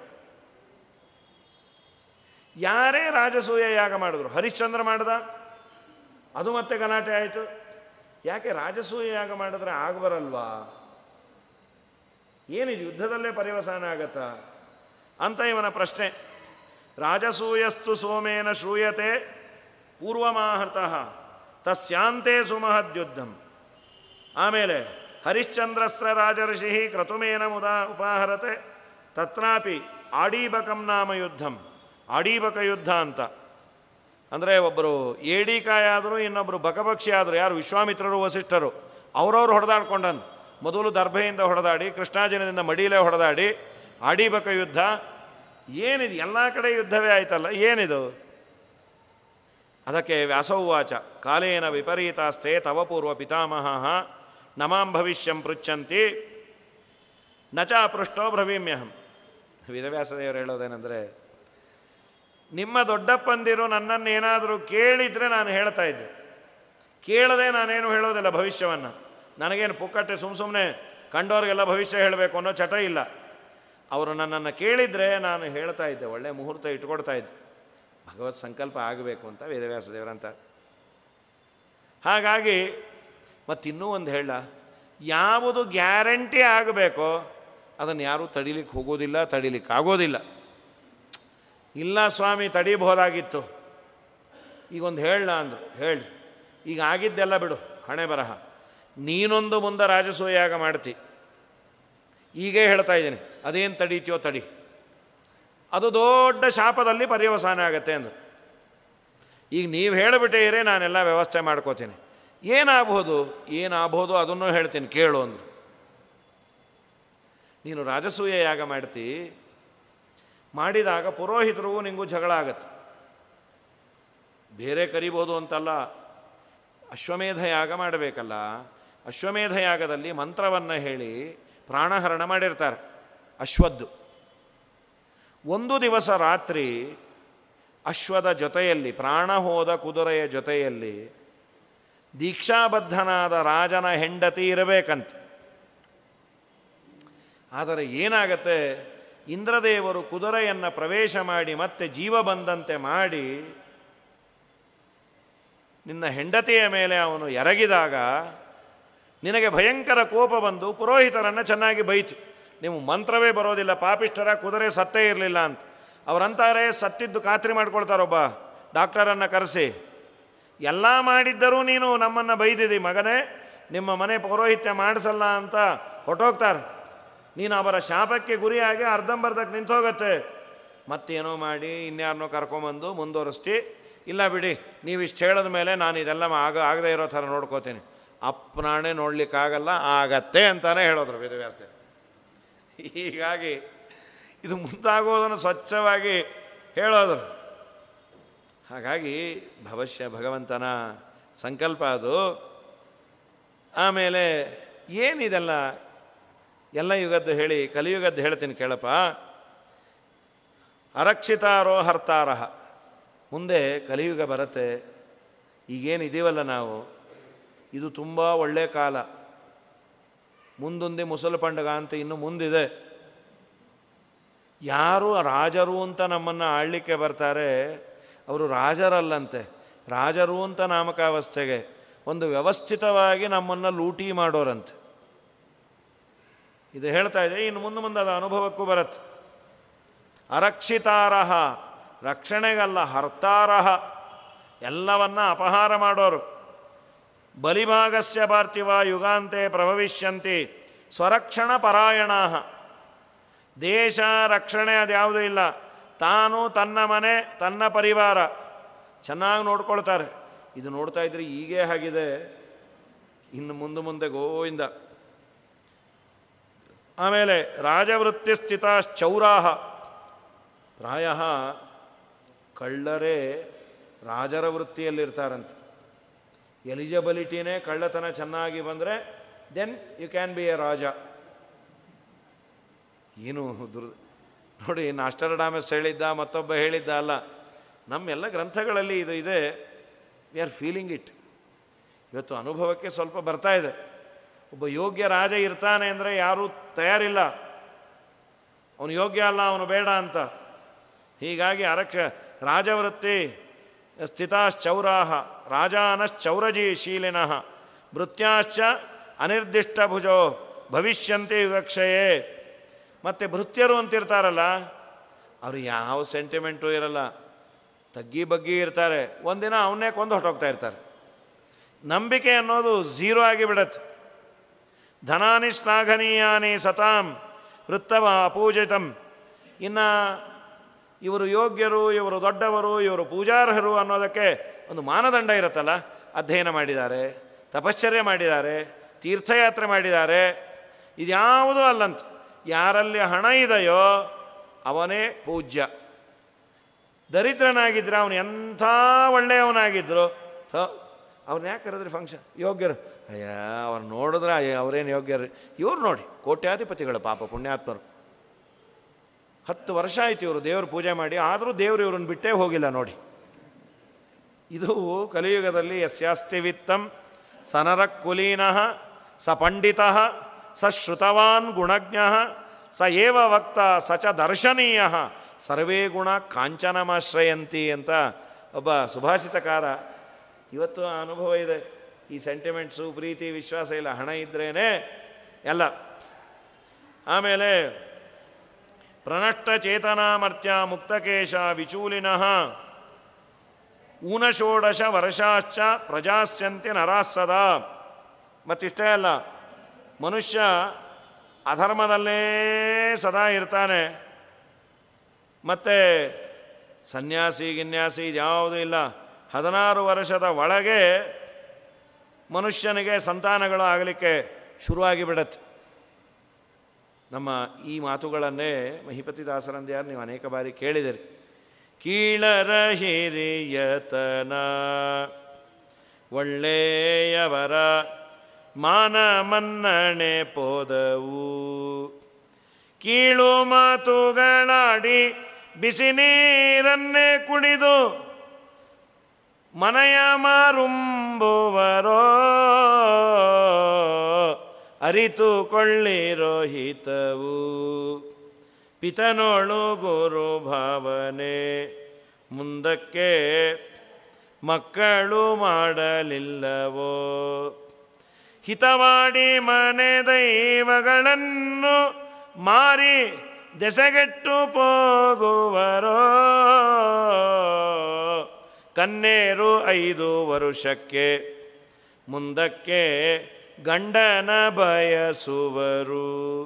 ಯಾರೇ ರಾಜಸೂಯ ಯಾಗ ಮಾಡಿದ್ರು ಹರಿಶ್ಚಂದ್ರ ಮಾಡ್ದ ಅದು ಮತ್ತೆ ಗಲಾಟೆ ಆಯಿತು ಯಾಕೆ ರಾಜಸೂಯ ಯಾಗ ಮಾಡಿದ್ರೆ ಆಗಬರಲ್ವಾ ಏನಿದು ಯುದ್ಧದಲ್ಲೇ ಪರಿವಸಾನ ಆಗತ್ತಾ ಅಂತ ಇವನ ಪ್ರಶ್ನೆ ರಾಜಸೂಯಸ್ತು ಸೋಮೇನ ಶ್ರೂಯತೆ ಪೂರ್ವಮಾಹೃತಃ ತಸ್ಯಾಂತೆ ಸುಮಹದ್ಯುದ್ಧಂ ಆಮೇಲೆ ಹರಿಶ್ಚಂದ್ರಸ್ರ ರಾಜರ್ಷಿ ಕ್ರತುಮೇನ ಮುದಾ ಉಪಾಹರತೆ ತತ್ರಾಪಿ ಆಡೀಬಕಂ ನಾಮ ಯುದ್ಧಂ ಆಡೀಬಕ ಯುದ್ಧ ಅಂತ ಅಂದರೆ ಒಬ್ಬರು ಏಡಿಕಾಯ ಆದರೂ ಇನ್ನೊಬ್ಬರು ಬಕಪಕ್ಷಿ ಆದರು ಯಾರು ವಿಶ್ವಾಮಿತ್ರರು ವಸಿಷ್ಠರು ಅವರವ್ರು ಹೊಡೆದಾಡ್ಕೊಂಡನ್ ಮೊದಲು ದರ್ಭೆಯಿಂದ ಹೊಡೆದಾಡಿ ಕೃಷ್ಣಾಜನದಿಂದ ಮಡಿಲೇ ಹೊಡೆದಾಡಿ ಆಡೀಬಕ ಯುದ್ಧ ಏನಿದು ಎಲ್ಲ ಕಡೆ ಯುದ್ಧವೇ ಆಯ್ತಲ್ಲ ಏನಿದು ಅದಕ್ಕೆ ವ್ಯಾಸೌವಾಚ ಕಾಲೇನ ವಿಪರೀತಾಸ್ತೆ ತವ ಪೂರ್ವ ಪಿತಾಮಹ ನಮಾಂ ಭವಿಷ್ಯಂ ಪೃಚ್ಛಂತಿ ನಚ ಪೃಷ್ಟೋ ಬ್ರವೀಮ್ಯಹಂ ವೇದವ್ಯಾಸದೇವರು ಹೇಳೋದೇನೆಂದರೆ ನಿಮ್ಮ ದೊಡ್ಡಪ್ಪಂದಿರು ನನ್ನನ್ನು ಏನಾದರೂ ಕೇಳಿದರೆ ನಾನು ಹೇಳ್ತಾ ಇದ್ದೆ ಕೇಳದೆ ನಾನೇನು ಹೇಳೋದಿಲ್ಲ ಭವಿಷ್ಯವನ್ನು ನನಗೇನು ಪುಕ್ಕಟ್ಟೆ ಸುಮ್ಮ ಸುಮ್ಮನೆ ಕಂಡೋರಿಗೆಲ್ಲ ಭವಿಷ್ಯ ಹೇಳಬೇಕು ಅನ್ನೋ ಚಟ ಇಲ್ಲ ಅವರು ನನ್ನನ್ನು ಕೇಳಿದರೆ ನಾನು ಹೇಳ್ತಾ ಇದ್ದೆ ಒಳ್ಳೆ ಮುಹೂರ್ತ ಇಟ್ಕೊಡ್ತಾ ಇದ್ದೆ ಭಗವತ್ ಸಂಕಲ್ಪ ಆಗಬೇಕು ಅಂತ ವೇದವ್ಯಾಸ ದೇವರಂತ ಹಾಗಾಗಿ ಮತ್ತಿನ್ನೂ ಒಂದು ಹೇಳ ಯಾವುದು ಗ್ಯಾರಂಟಿ ಆಗಬೇಕೋ ಅದನ್ನು ಯಾರೂ ತಡಿಲಿಕ್ಕೆ ಹೋಗೋದಿಲ್ಲ ತಡಿಲಿಕ್ಕೆ ಆಗೋದಿಲ್ಲ ಇಲ್ಲ ಸ್ವಾಮಿ ತಡೀಬಹುದಾಗಿತ್ತು ಈಗೊಂದು ಹೇಳ ಅಂದರು ಹೇಳಿ ಈಗ ಆಗಿದ್ದೆಲ್ಲ ಬಿಡು ಹಣೆ ಬರಹ ನೀನೊಂದು ಮುಂದೆ ರಾಜಸೂಯಾಗ ಮಾಡ್ತಿ ಈಗೇ ಹೇಳ್ತಾ ಇದ್ದೀನಿ ಅದೇನು ತಡೀತೀಯೋ ತಡಿ ಅದು ದೊಡ್ಡ ಶಾಪದಲ್ಲಿ ಪರ್ಯವಸಾನ ಆಗತ್ತೆ ಅಂದರು ಈಗ ನೀವು ಹೇಳಿಬಿಟ್ಟಿರೇ ನಾನೆಲ್ಲ ವ್ಯವಸ್ಥೆ ಮಾಡ್ಕೋತೀನಿ ಏನಾಗ್ಬೋದು ಏನಾಗ್ಬೋದು ಅದನ್ನು ಹೇಳ್ತೀನಿ ಕೇಳು ಅಂದರು ನೀನು ರಾಜಸೂಯ ಯಾಗ ಮಾಡ್ತಿ ಮಾಡಿದಾಗ ಪುರೋಹಿತರಿಗೂ ನಿಂಗೂ ಜಗಳ ಆಗತ್ತೆ ಬೇರೆ ಕರಿಬೋದು ಅಂತಲ್ಲ ಅಶ್ವಮೇಧ ಯಾಗ ಮಾಡಬೇಕಲ್ಲ ಅಶ್ವಮೇಧ ಯಾಗದಲ್ಲಿ ಮಂತ್ರವನ್ನು ಹೇಳಿ ಪ್ರಾಣಹರಣ ಮಾಡಿರ್ತಾರೆ ಅಶ್ವದ್ದು ಒಂದು ದಿವಸ ರಾತ್ರಿ ಅಶ್ವದ ಜೊತೆಯಲ್ಲಿ ಪ್ರಾಣ ಹೋದ ಕುದುರೆಯ ಜೊತೆಯಲ್ಲಿ ದೀಕ್ಷಾಬದ್ಧನಾದ ರಾಜನ ಹೆಂಡತಿ ಇರಬೇಕಂತೆ ಆದರೆ ಏನಾಗತ್ತೆ ಇಂದ್ರದೇವರು ಕುದುರೆಯನ್ನು ಪ್ರವೇಶ ಮಾಡಿ ಮತ್ತೆ ಜೀವ ಬಂದಂತೆ ಮಾಡಿ ನಿನ್ನ ಹೆಂಡತಿಯ ಮೇಲೆ ಅವನು ಎರಗಿದಾಗ ನಿನಗೆ ಭಯಂಕರ ಕೋಪ ಬಂದು ಪುರೋಹಿತರನ್ನು ಚೆನ್ನಾಗಿ ಬೈತು ನೀವು ಮಂತ್ರವೇ ಬರೋದಿಲ್ಲ ಪಾಪಿಷ್ಠರ ಕುದುರೆ ಸತ್ತೇ ಇರಲಿಲ್ಲ ಅಂತ ಅವರಂತಾರೆ ಸತ್ತಿದ್ದು ಖಾತ್ರಿ ಮಾಡ್ಕೊಳ್ತಾರೊಬ್ಬ ಡಾಕ್ಟರನ್ನು ಕರೆಸಿ ಎಲ್ಲ ಮಾಡಿದ್ದರೂ ನೀನು ನಮ್ಮನ್ನು ಬೈದಿದ್ದಿ ಮಗನೇ ನಿಮ್ಮ ಮನೆ ಪೌರೋಹಿತ್ಯ ಮಾಡಿಸಲ್ಲ ಅಂತ ಹೊಟ್ಟೋಗ್ತಾರೆ ನೀನು ಅವರ ಶಾಪಕ್ಕೆ ಗುರಿಯಾಗಿ ಅರ್ಧಂಬರ್ಧಕ್ಕೆ ನಿಂತೋಗತ್ತೆ ಮತ್ತೇನೋ ಮಾಡಿ ಇನ್ಯಾರನ್ನೋ ಕರ್ಕೊಂಬಂದು ಮುಂದುವರಿಸ್ತಿ ಇಲ್ಲ ಬಿಡಿ ನೀವು ಇಷ್ಟು ಹೇಳಿದ ಮೇಲೆ ನಾನು ಇದೆಲ್ಲ ಆಗ ಆಗದೇ ಇರೋ ಥರ ನೋಡ್ಕೋತೀನಿ ಅಪ್ಪನಾಣೆ ನೋಡ್ಲಿಕ್ಕಾಗಲ್ಲ ಆಗತ್ತೆ ಅಂತಾನೆ ಹೇಳೋದ್ರು ವೇದವ್ಯಾಸ ಹೀಗಾಗಿ ಇದು ಮುಂದಾಗೋದನ್ನು ಸ್ವಚ್ಛವಾಗಿ ಹೇಳೋದ್ರು ಹಾಗಾಗಿ ಭವಿಷ್ಯ ಭಗವಂತನ ಸಂಕಲ್ಪ ಅದು ಆಮೇಲೆ ಏನಿದೆಲ್ಲ ಎಲ್ಲ ಯುಗದ್ದು ಹೇಳಿ ಕಲಿಯುಗದ್ದು ಹೇಳ್ತೀನಿ ಕೇಳಪ್ಪ ಅರಕ್ಷಿತಾರೋ ಹರ್ತಾರಹ ಮುಂದೆ ಕಲಿಯುಗ ಬರುತ್ತೆ ಈಗೇನಿದ್ದೀವಲ್ಲ ನಾವು ಇದು ತುಂಬ ಒಳ್ಳೆಯ ಕಾಲ ಮುಂದೊಂದೇ ಮುಸಲು ಪಂಡಗ ಅಂತ ಇನ್ನು ಮುಂದಿದೆ ಯಾರು ರಾಜರು ಅಂತ ನಮ್ಮನ್ನು ಆಳಲಿಕ್ಕೆ ಬರ್ತಾರೆ ಅವರು ರಾಜರಲ್ಲಂತೆ ರಾಜರು ಅಂತ ನಾಮಕಾವಸ್ಥೆಗೆ ಒಂದು ವ್ಯವಸ್ಥಿತವಾಗಿ ನಮ್ಮನ್ನು ಲೂಟಿ ಮಾಡೋರಂತೆ ಇದು ಹೇಳ್ತಾ ಇದೆ ಇನ್ನು ಮುಂದೆ ಮುಂದೆ ಅದು ಅನುಭವಕ್ಕೂ ಬರುತ್ತೆ ಅರಕ್ಷಿತಾರಹ ರಕ್ಷಣೆಗಲ್ಲ ಹರ್ತಾರಹ ಎಲ್ಲವನ್ನ ಅಪಹಾರ ಮಾಡೋರು ಬಲಿಭಾಗಸ್ಯ ಪಾರ್ಥಿವ ಯುಗಾಂತೆ ಪ್ರಭವಿಷ್ಯಂತಿ ಸ್ವರಕ್ಷಣ ಪರಾಯಣ ದೇಶ ರಕ್ಷಣೆ ಅದ್ಯಾವುದೂ ಇಲ್ಲ ತಾನು ತನ್ನ ಮನೆ ತನ್ನ ಪರಿವಾರ ಚೆನ್ನಾಗಿ ನೋಡ್ಕೊಳ್ತಾರೆ ಇದು ನೋಡ್ತಾ ಇದ್ರೆ ಹೀಗೇ ಆಗಿದೆ ಇನ್ನು ಮುಂದೆ ಮುಂದೆ ಗೋವಿಂದ ಆಮೇಲೆ ರಾಜವೃತ್ತಿ ಸ್ಥಿತ ಚೌರಾಹ ಪ್ರಾಯ ಕಳ್ಳರೇ ರಾಜರ ವೃತ್ತಿಯಲ್ಲಿರ್ತಾರಂತೆ ಎಲಿಜಿಬಿಲಿಟಿನೇ ಕಳ್ಳತನ ಚೆನ್ನಾಗಿ ಬಂದರೆ then you can be a ರಾಜ ಏನು ದುರ್ ನೋಡಿ ನಾಸ್ಟರ್ಡಾಮಸ್ ಹೇಳಿದ್ದ ಮತ್ತೊಬ್ಬ ಹೇಳಿದ್ದ ಅಲ್ಲ ನಮ್ಮೆಲ್ಲ ಗ್ರಂಥಗಳಲ್ಲಿ ಇದು ಇದೆ ವಿ ಆರ್ ಫೀಲಿಂಗ್ ಇಟ್ ಇವತ್ತು ಅನುಭವಕ್ಕೆ ಸ್ವಲ್ಪ ಬರ್ತಾ ಇದೆ ಒಬ್ಬ ಯೋಗ್ಯ ರಾಜ ಇರ್ತಾನೆ ಅಂದರೆ ಯಾರೂ ತಯಾರಿಲ್ಲ ಅವನು ಯೋಗ್ಯ ಅಲ್ಲ ಅವನು ಬೇಡ ಅಂತ ಹೀಗಾಗಿ ಅರಕ್ಷ ರಾಜವೃತ್ತಿ ಸ್ಥಿತಾಶ್ಚೌರಾಹ ರಾಜಾನಶ್ಚೌರಜಿ ಶೀಲಿನಃ ಭೃತ್ಯಾಶ್ಚ ಅನಿರ್ದಿಷ್ಟಭುಜೋ ಭವಿಷ್ಯಂತಿ ವಿವಕ್ಷಯೇ ಮತ್ತು ಭೃತ್ಯರು ಅಂತಿರ್ತಾರಲ್ಲ ಅವರು ಯಾವ ಸೆಂಟಿಮೆಂಟು ಇರಲ್ಲ ತಗ್ಗಿ ಬಗ್ಗಿ ಇರ್ತಾರೆ ಒಂದಿನ ಅವನ್ನೇ ಕೊಂದು ಹೊಟ್ಟೋಗ್ತಾ ಇರ್ತಾರೆ ನಂಬಿಕೆ ಅನ್ನೋದು ಝೀರೋ ಆಗಿಬಿಡತ್ತೆ ಧನಾನಿ ಶ್ಲಾಘನೀಯಾನಿ ಸತಾಂ ವೃತ್ತವ ಅಪೂಜಿತಂ ಇನ್ನು ಇವರು ಯೋಗ್ಯರು ಇವರು ದೊಡ್ಡವರು ಇವರು ಪೂಜಾರ್ಹರು ಅನ್ನೋದಕ್ಕೆ ಒಂದು ಮಾನದಂಡ ಇರುತ್ತಲ್ಲ ಅಧ್ಯಯನ ಮಾಡಿದ್ದಾರೆ ತಪಶ್ಚರ್ಯ ಮಾಡಿದ್ದಾರೆ ತೀರ್ಥಯಾತ್ರೆ ಮಾಡಿದ್ದಾರೆ ಇದ್ಯಾವುದೂ ಅಲ್ಲಂತ ಯಾರಲ್ಲಿ ಹಣ ಇದೆಯೋ ಅವನೇ ಪೂಜ್ಯ ದರಿದ್ರನಾಗಿದ್ದರೆ ಅವನು ಎಂಥ ಒಳ್ಳೆಯವನಾಗಿದ್ದರು ಥೋ ಅವ್ರನ್ನ ಯಾಕೆ ಕರೆದ್ರಿ ಫಂಕ್ಷನ್ ಯೋಗ್ಯರು ಅಯ್ಯ ಅವ್ರು ನೋಡಿದ್ರೆ ಅಯ್ಯ ಅವರೇನು ಯೋಗ್ಯರು ಇವ್ರು ನೋಡಿ ಕೋಟ್ಯಾಧಿಪತಿಗಳು ಪಾಪ ಪುಣ್ಯಾತ್ಮರು ಹತ್ತು ವರ್ಷ ಆಯ್ತು ಇವರು ದೇವ್ರ ಪೂಜೆ ಮಾಡಿ ಆದರೂ ದೇವರು ಇವ್ರನ್ನ ಬಿಟ್ಟೇ ಹೋಗಿಲ್ಲ ನೋಡಿ ಇದು ಕಲಿಯುಗದಲ್ಲಿ ಯಸ್ಯಾಸ್ತಿ ವಿತ್ತಂ ಸನರ ಕುಲೀನಃ ಸ ಪಂಡಿತ ಸ ಶ್ರುತವಾನ್ ಗುಣಜ್ಞ ಸ ಏವ ವಕ್ತ ಸ ಚ ದರ್ಶನೀಯ ಸರ್ವೇ ಗುಣ ಕಾಂಚನಮಾಶ್ರಯಂತಿ ಅಂತ ಒಬ್ಬ ಸುಭಾಷಿತಕಾರ ಇವತ್ತು ಆ ಅನುಭವ ಇದೆ ಈ ಸೆಂಟಿಮೆಂಟ್ಸು ಪ್ರೀತಿ ವಿಶ್ವಾಸ ಇಲ್ಲ ಹಣ ಇದ್ರೇ ಎಲ್ಲ ಆಮೇಲೆ ಪ್ರಣಷ್ಟ ಚೇತನಾಮರ್ತ್ಯ ಮುಕ್ತಕೇಶ ವಿಚೂಲಿನಃ ಊನಷೋಡಶ ವರ್ಷಾಶ್ಚ ಪ್ರಜಾಸ್ಯಂತಿ ನರಾಸದ ಮತ್ತಿಷ್ಟೇ ಅಲ್ಲ ಮನುಷ್ಯ ಅಧರ್ಮದಲ್ಲೇ ಸದಾ ಇರ್ತಾನೆ ಮತ್ತು ಸನ್ಯಾಸಿ ಗಿನ್ಯಾಸಿ ಇದ್ಯಾವುದೂ ಇಲ್ಲ ಹದಿನಾರು ವರ್ಷದ ಒಳಗೆ ಮನುಷ್ಯನಿಗೆ ಸಂತಾನಗಳು ಆಗಲಿಕ್ಕೆ ಶುರುವಾಗಿ ಬಿಡತ್ತೆ ನಮ್ಮ ಈ ಮಾತುಗಳನ್ನೇ ಮಹಿಪತಿ ದಾಸರಂದ್ಯಾರು ನೀವು ಅನೇಕ ಬಾರಿ ಕೇಳಿದಿರಿ ಕೀಳರ ಹಿರಿಯತನ ಒಳ್ಳೆಯವರ ಮಾನ ಮನ್ನಣೆ ಪೋದವು ಕೀಳು ಮಾತುಗಳಾಡಿ ಬಿಸಿ ನೀರನ್ನೇ ಕುಡಿದು ಮನೆಯ ಮಾರುಂಬುವರೋ ಅರಿತುಕೊಳ್ಳಿರೋ ಹಿತವು ಪಿತನೋಳು ಗುರು ಭಾವನೆ ಮುಂದಕ್ಕೆ ಮಕ್ಕಳು ಮಾಡಲಿಲ್ಲವೋ ಹಿತವಾಡಿ ಮನೆ ದೈವಗಳನ್ನು ಮಾರಿ ದೆಸೆಗೆಟ್ಟು ಹೋಗುವರೋ ಕನ್ನೇರು ಐದು ವರುಷಕ್ಕೆ ಮುಂದಕ್ಕೆ ಗಂಡನ ಬಯಸುವರು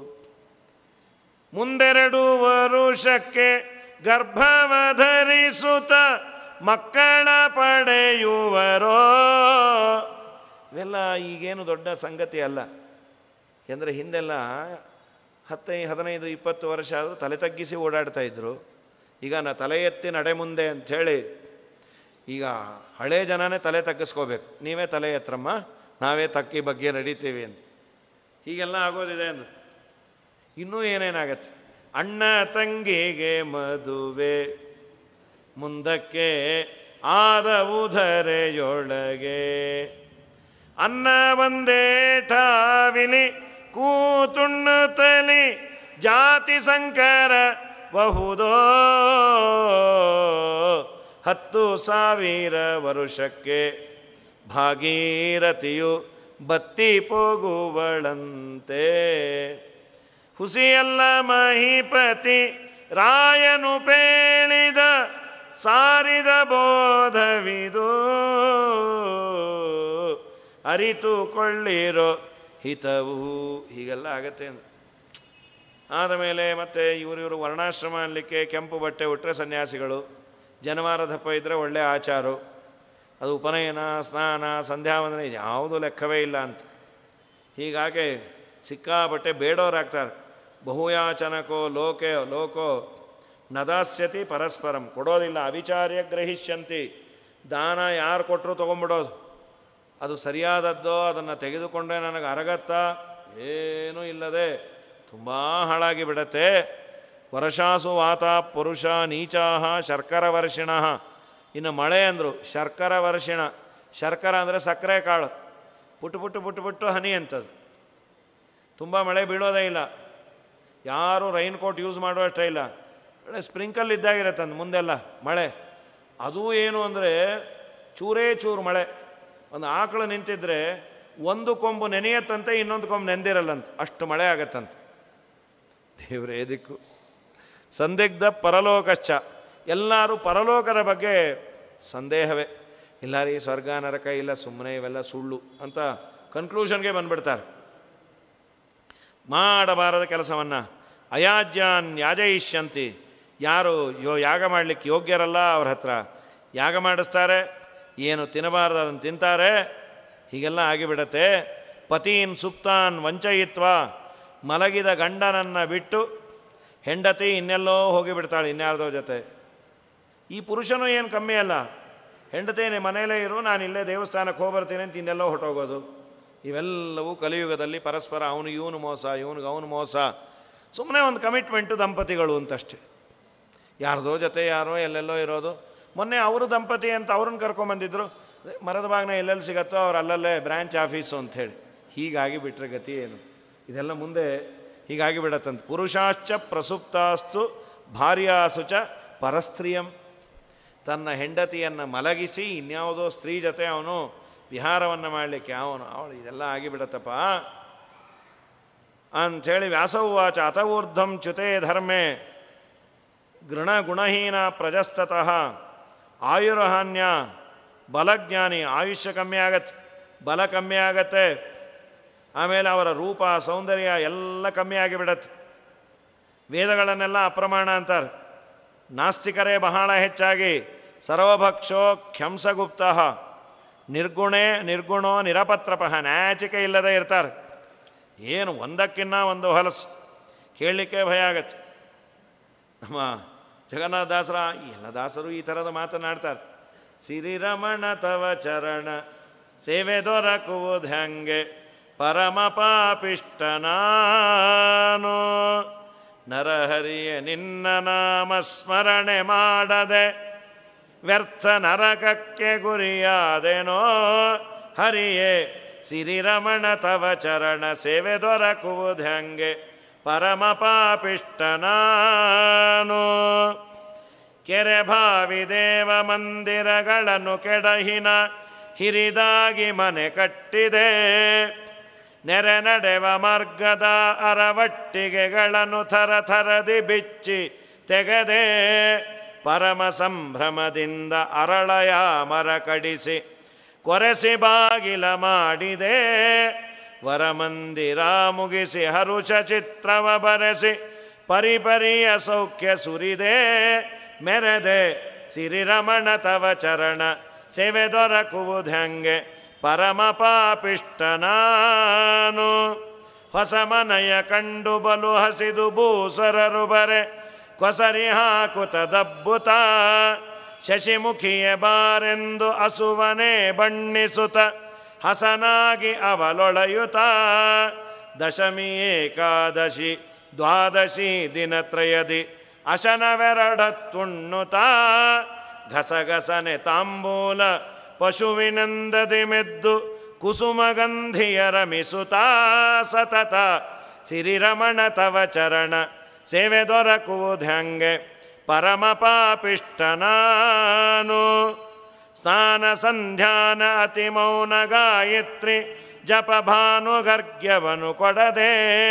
ಮುಂದೆರಡು ವರುಷಕ್ಕೆ ಗರ್ಭವ ಧರಿಸುತ್ತ ಮಕ್ಕಳ ಪಡೆಯುವರೋ ಇವೆಲ್ಲ ಈಗೇನು ದೊಡ್ಡ ಸಂಗತಿ ಅಲ್ಲ ಎಂದರೆ ಹಿಂದೆಲ್ಲ ಹತ್ತೈ ಹದಿನೈದು ಇಪ್ಪತ್ತು ವರ್ಷ ಆದರೂ ತಲೆ ತಗ್ಗಿಸಿ ಓಡಾಡ್ತಾ ಇದ್ರು ಈಗ ನಾ ತಲೆ ಎತ್ತಿ ನಡೆ ಮುಂದೆ ಅಂಥೇಳಿ ಈಗ ಹಳೆ ಜನನೇ ತಲೆ ತಗ್ಗಿಸ್ಕೋಬೇಕು ನೀವೇ ತಲೆ ಎತ್ತರಮ್ಮ ನಾವೇ ತಕ್ಕಿ ಬಗ್ಗೆ ನಡೀತೀವಿ ಅಂತ ಹೀಗೆಲ್ಲ ಆಗೋದಿದೆ ಅಂದು ಇನ್ನೂ ಏನೇನಾಗತ್ತೆ ಅಣ್ಣ ತಂಗಿಗೆ ಮದುವೆ ಮುಂದಕ್ಕೆ ಆದ ಉಧರೆಯೊಳಗೆ ಅನ್ನ ಒಂದೇ ಠಾವಿಲಿ ಕೂತುಣ್ಣುತ್ತಲಿ ಜಾತಿ ಸಂಕರ ಬಹುದೋ ಹತ್ತು ಸಾವಿರ ವರುಷಕ್ಕೆ ಭಾಗೀರಥಿಯು ಬತ್ತಿ ಪೋಗುವಳಂತೆ ಹುಸಿಯಲ್ಲ ಮಹಿಪತಿ ರಾಯನು ಪೇಳಿದ ಸಾರಿದ ಬೋಧವಿದು ಅರಿತುಕೊಳ್ಳಿರೋ ಹಿತವು ಹೀಗೆಲ್ಲ ಆಗತ್ತೆ ಅಂತ ಆದಮೇಲೆ ಮತ್ತೆ ಇವರು ಇವರು ವರ್ಣಾಶ್ರಮ ಅನ್ಲಿಕ್ಕೆ ಕೆಂಪು ಬಟ್ಟೆ ಉಟ್ಟರೆ ಸನ್ಯಾಸಿಗಳು ಜನವಾರ ದಪ್ಪ ಇದ್ದರೆ ಒಳ್ಳೆ ಆಚಾರು ಅದು ಉಪನಯನ ಸ್ನಾನ ಸಂಧ್ಯಾವಂದನ ಇದು ಯಾವುದೂ ಲೆಕ್ಕವೇ ಇಲ್ಲ ಅಂತ ಹೀಗಾಗಿ ಸಿಕ್ಕಾಪಟ್ಟೆ ಬೇಡೋರಾಗ್ತಾರೆ ಬಹುಯಾಚನಕೋ ಲೋಕೆ ಲೋಕೋ ನದಾಸ್ಯತಿ ಪರಸ್ಪರಂ ಕೊಡೋದಿಲ್ಲ ಅವಿಚಾರ್ಯ ಗ್ರಹಿಷ್ಯಂತಿ ದಾನ ಯಾರು ಕೊಟ್ಟರು ತೊಗೊಂಬಿಡೋದು ಅದು ಸರಿಯಾದದ್ದೋ ಅದನ್ನು ತೆಗೆದುಕೊಂಡ್ರೆ ನನಗೆ ಅರಗತ್ತಾ ಏನೂ ಇಲ್ಲದೆ ತುಂಬ ಹಾಳಾಗಿ ಬಿಡತ್ತೆ ವರ್ಷಾಸು ವಾತ ಪುರುಷ ನೀಚಾಹ ಶರ್ಕರ ವರ್ಷಿಣ ಇನ್ನು ಮಳೆ ಅಂದರು ಶರ್ಕರ ವರ್ಷಿಣ ಶರ್ಕರ ಅಂದರೆ ಸಕ್ಕರೆ ಕಾಳು ಪುಟ್ಟು ಪುಟ್ಟು ಪುಟ್ಟು ಪುಟ್ಟು ಹನಿ ಅಂತದು ತುಂಬ ಮಳೆ ಬೀಳೋದೇ ಇಲ್ಲ ಯಾರೂ ರೈನ್ ಕೋಟ್ ಯೂಸ್ ಮಾಡುವಷ್ಟೇ ಇಲ್ಲ ಒಳ್ಳೆ ಸ್ಪ್ರಿಂಕಲ್ ಇದ್ದಾಗಿರತ್ತೆ ಅಂದು ಮುಂದೆಲ್ಲ ಮಳೆ ಅದೂ ಏನು ಅಂದರೆ ಚೂರೇ ಚೂರು ಮಳೆ ಒಂದು ಆಕಳು ನಿಂತಿದ್ರೆ ಒಂದು ಕೊಂಬು ನೆನೆಯತ್ತಂತೆ ಇನ್ನೊಂದು ಕೊಂಬು ನೆಂದಿರಲ್ಲಂತ ಅಷ್ಟು ಮಳೆ ಆಗತ್ತಂತೆ ದೇವರೇ ದಿಕ್ಕು ಸಂದಿಗ್ಧ ಪರಲೋಕಶ್ಚ ಎಲ್ಲರೂ ಪರಲೋಕದ ಬಗ್ಗೆ ಸಂದೇಹವೇ ಇಲ್ಲ ರೀ ಸ್ವರ್ಗ ನರಕ ಇಲ್ಲ ಸುಮ್ಮನೆ ಇವೆಲ್ಲ ಸುಳ್ಳು ಅಂತ ಕನ್ಕ್ಲೂಷನ್ಗೆ ಬಂದ್ಬಿಡ್ತಾರೆ ಮಾಡಬಾರದ ಕೆಲಸವನ್ನು ಅಯಾಜ್ಯಾನ್ ಯಾಜಯಿಷ್ಯಂತಿ ಯಾರು ಯೋ ಯಾಗ ಮಾಡಲಿಕ್ಕೆ ಯೋಗ್ಯರಲ್ಲ ಅವ್ರ ಹತ್ರ ಯಾಗ ಮಾಡಿಸ್ತಾರೆ ಏನು ತಿನ್ನಬಾರ್ದು ಅದನ್ನು ತಿಂತಾರೆ ಹೀಗೆಲ್ಲ ಆಗಿಬಿಡತ್ತೆ ಪತೀನ್ ಸುಪ್ತಾನ್ ವಂಚಯಿತ್ವ ಮಲಗಿದ ಗಂಡನನ್ನು ಬಿಟ್ಟು ಹೆಂಡತಿ ಇನ್ನೆಲ್ಲೋ ಹೋಗಿಬಿಡ್ತಾಳೆ ಇನ್ಯಾರ್ದೋ ಜೊತೆ ಈ ಪುರುಷನೂ ಏನು ಕಮ್ಮಿ ಅಲ್ಲ ಹೆಂಡತೇನೆ ಮನೆಯಲ್ಲೇ ಇರು ನಾನು ಇಲ್ಲೇ ದೇವಸ್ಥಾನಕ್ಕೆ ಹೋಗ್ಬರ್ತೀನಿ ಅಂತ ಇನ್ನೆಲ್ಲೋ ಹೊಟ್ಟೋಗೋದು ಇವೆಲ್ಲವೂ ಕಲಿಯುಗದಲ್ಲಿ ಪರಸ್ಪರ ಅವನು ಇವನು ಮೋಸ ಇವನಿಗೆ ಅವನು ಮೋಸ ಸುಮ್ಮನೆ ಒಂದು ಕಮಿಟ್ಮೆಂಟು ದಂಪತಿಗಳು ಅಂತಷ್ಟೇ ಯಾರ್ದೋ ಜೊತೆ ಯಾರೋ ಎಲ್ಲೆಲ್ಲೋ ಇರೋದು ಮೊನ್ನೆ ಅವರು ದಂಪತಿ ಅಂತ ಅವ್ರನ್ನ ಕರ್ಕೊಂಬಂದಿದ್ರು ಅದೇ ಮರದ ಬಾಗ್ನ ಎಲ್ಲೆಲ್ಲಿ ಸಿಗತ್ತೋ ಅವ್ರು ಅಲ್ಲಲ್ಲೇ ಬ್ರ್ಯಾಂಚ್ ಆಫೀಸು ಅಂಥೇಳಿ ಹೀಗಾಗಿ ಬಿಟ್ಟರೆ ಗತಿ ಏನು ಇದೆಲ್ಲ ಮುಂದೆ ಹೀಗಾಗಿ ಬಿಡತ್ತಂತ ಪುರುಷಾಶ್ಚ ಪ್ರಸುಪ್ತಾಸ್ತು ಭಾರ್ಯಾಸು ಚ ಪರಸ್ತ್ರೀಯಂ ತನ್ನ ಹೆಂಡತಿಯನ್ನು ಮಲಗಿಸಿ ಇನ್ಯಾವುದೋ ಸ್ತ್ರೀ ಜೊತೆ ಅವನು ವಿಹಾರವನ್ನು ಮಾಡಲಿಕ್ಕೆ ಅವನು ಅವಳು ಇದೆಲ್ಲ ಆಗಿಬಿಡತ್ತಪ್ಪ ಅಂಥೇಳಿ ವ್ಯಾಸವಾಚ ಅತವೂರ್ಧಂ ಚ್ಯುತೆ ಧರ್ಮೇ ಗೃಣ ಗುಣಹೀನ ಪ್ರಜಸ್ತತಃ ಆಯುರ್ಹಾನ್ಯ ಬಲಜ್ಞಾನಿ ಆಯುಷ್ಯ ಕಮ್ಮಿ ಆಗತ್ತೆ ಬಲ ಕಮ್ಮಿ ಆಗತ್ತೆ ಆಮೇಲೆ ಅವರ ರೂಪ ಸೌಂದರ್ಯ ಎಲ್ಲ ಕಮ್ಮಿ ಆಗಿಬಿಡತ್ತೆ ವೇದಗಳನ್ನೆಲ್ಲ ಅಪ್ರಮಾಣ ಅಂತಾರೆ ನಾಸ್ತಿಕರೇ ಬಹಳ ಹೆಚ್ಚಾಗಿ ಸರ್ವಭಕ್ಷೋ ಖ್ಯಂಸಗುಪ್ತ ನಿರ್ಗುಣೇ ನಿರ್ಗುಣೋ ನಿರಪತ್ರಪಃ ನಾಚಿಕೆ ಇಲ್ಲದೆ ಇರ್ತಾರೆ ಏನು ಒಂದಕ್ಕಿನ್ನ ಒಂದು ಹೊಲಸು ಕೇಳಲಿಕ್ಕೆ ಭಯ ಆಗತ್ತೆ ನಮ್ಮ ಜಗನ್ನಾಥ ದಾಸರ ಎಲ್ಲ ದಾಸರು ಈ ಥರದ ಮಾತನಾಡ್ತಾರೆ ಸಿರಿರಮಣ ತವ ಚರಣ ಸೇವೆ ದೊರಕುವುದು ಹೆಂಗೆ ಪರಮ ಪಾಪಿಷ್ಟ ನಾನು ನರಹರಿಯ ನಿನ್ನ ನಾಮ ಸ್ಮರಣೆ ಮಾಡದೆ ವ್ಯರ್ಥ ನರಕಕ್ಕೆ ಗುರಿಯಾದೆನೋ ಹರಿಯೇ ಸಿರಿರಮಣ ತವ ಚರಣ ಸೇವೆ ದೊರಕುವುದು ಹೆಂಗೆ ಪರಮ ಪಾಪಿಷ್ಟ ನಾನು ಕೆರೆ ಭಾವಿ ದೇವ ಮಂದಿರಗಳನ್ನು ಕೆಡಹಿನ ಹಿರಿದಾಗಿ ಮನೆ ಕಟ್ಟಿದೆ ನೆರೆ ನಡೆವ ಮಾರ್ಗದ ಅರವಟ್ಟಿಗೆಗಳನ್ನು ಥರ ಥರದಿ ಬಿಚ್ಚಿ ತೆಗೆದೆ ಪರಮ ಸಂಭ್ರಮದಿಂದ ಅರಳಯ ಮರ ಕಡಿಸಿ ಕೊರೆಸಿ ಬಾಗಿಲ ಮಾಡಿದೆ ವರಮಂದಿರ ಮುಗಿಸಿ ಹರುಷ ಚಿತ್ರವ ಬರೆಸಿ ಪರಿಪರಿಯ ಸೌಖ್ಯ ಸುರಿದೆ ಮೆರೆದೆ ಸಿರಿರಮಣ ತವ ಚರಣ ಸೇವೆ ದೊರಕುವುದೆಂಗೆ ಪರಮ ಪಾಪಿಷ್ಟ ನಾನು ಹೊಸ ಮನಯ ಕಂಡು ಬಲು ಹಸಿದು ಭೂಸರರು ಬರೆ ಕೊಸರಿ ಹಾಕುತ್ತ ದಬ್ಬುತ ಶಶಿಮುಖಿಯ ಬಾರೆಂದು ಅಸುವನೆ ಬಣ್ಣಿಸುತ್ತ ಹಸನಾಗಿ ಅವಲೊಳೆಯುತ್ತ ದಶಮಿ ಏಕಾದಶಿ ದ್ವಾದಶಿ ದಿನತ್ರಯದಿ ಅಶನವೆರಡ ತುಣ್ಣುತ ಘಸಘಸನೆ ತಾಂಬೂಲ ಪಶುವಿನಂದದಿ ಮೆದ್ದು ಕುಸುಮಗಂಧಿಯ ರಮಿಸುತ್ತ ಸತತ ಸಿರಿರಮಣ ತವ ಚರಣ ಸೇವೆ ದೊರಕುವುದೆಂಗೆ ಪರಮ ಪಾಪಿಷ್ಟ ನಾನು ಸ್ನಾನ ಸಂಧ್ಯಾನ ಅತಿ ಮೌನ ಗಾಯತ್ರಿ ಜಪ ಭಾನುಗರ್ಗ್ಯವನು ಕೊಡದೆ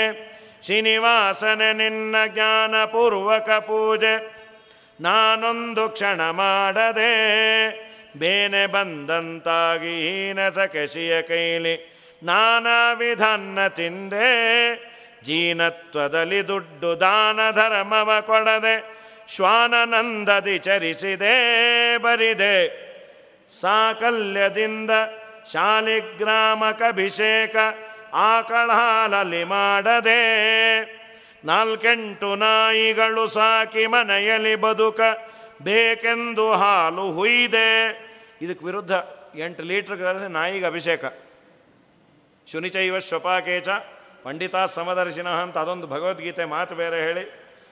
ಶ್ರೀನಿವಾಸನೆ ನಿನ್ನ ಜ್ಞಾನಪೂರ್ವಕ ಪೂಜೆ ನಾನೊಂದು ಕ್ಷಣ ಮಾಡದೆ ಬೇನೆ ಬಂದಂತಾಗಿ ಹೀನ ಸಕೆಸಿಯ ಕೈಲಿ ನಾನಾ ವಿಧನ್ನ ತಿಂದೆ ಜೀನತ್ವದಲ್ಲಿ ದುಡ್ಡು ದಾನ ಧರ್ಮವ ಕೊಡದೆ ಶ್ವಾನನಂದದಿ ಚರಿಸಿದೆ ಬರಿದೆ ಸಾಕಲ್ಯದಿಂದ ಶಾಲಿಗ್ರಾಮಕಭಿಷೇಕ ಆಕಳಾಲಲ್ಲಿ ಮಾಡದೆ ನಾಲ್ಕೆಂಟು ನಾಯಿಗಳು ಸಾಕಿ ಮನೆಯಲ್ಲಿ ಬದುಕ ಬೇಕೆಂದು ಹಾಲು ಹುಯ್ದೆ ಇದಕ್ಕೆ ವಿರುದ್ಧ ಎಂಟು ಲೀಟ್ರ್ ಕರೆಸಿ ನಾಯಿಗೆ ಅಭಿಷೇಕ ಶುನಿಚೈವ ಶ್ವಪಾಕೇಚ ಪಂಡಿತ ಸಮದರ್ಶಿನ ಅಂತ ಅದೊಂದು ಭಗವದ್ಗೀತೆ ಮಾತು ಬೇರೆ ಹೇಳಿ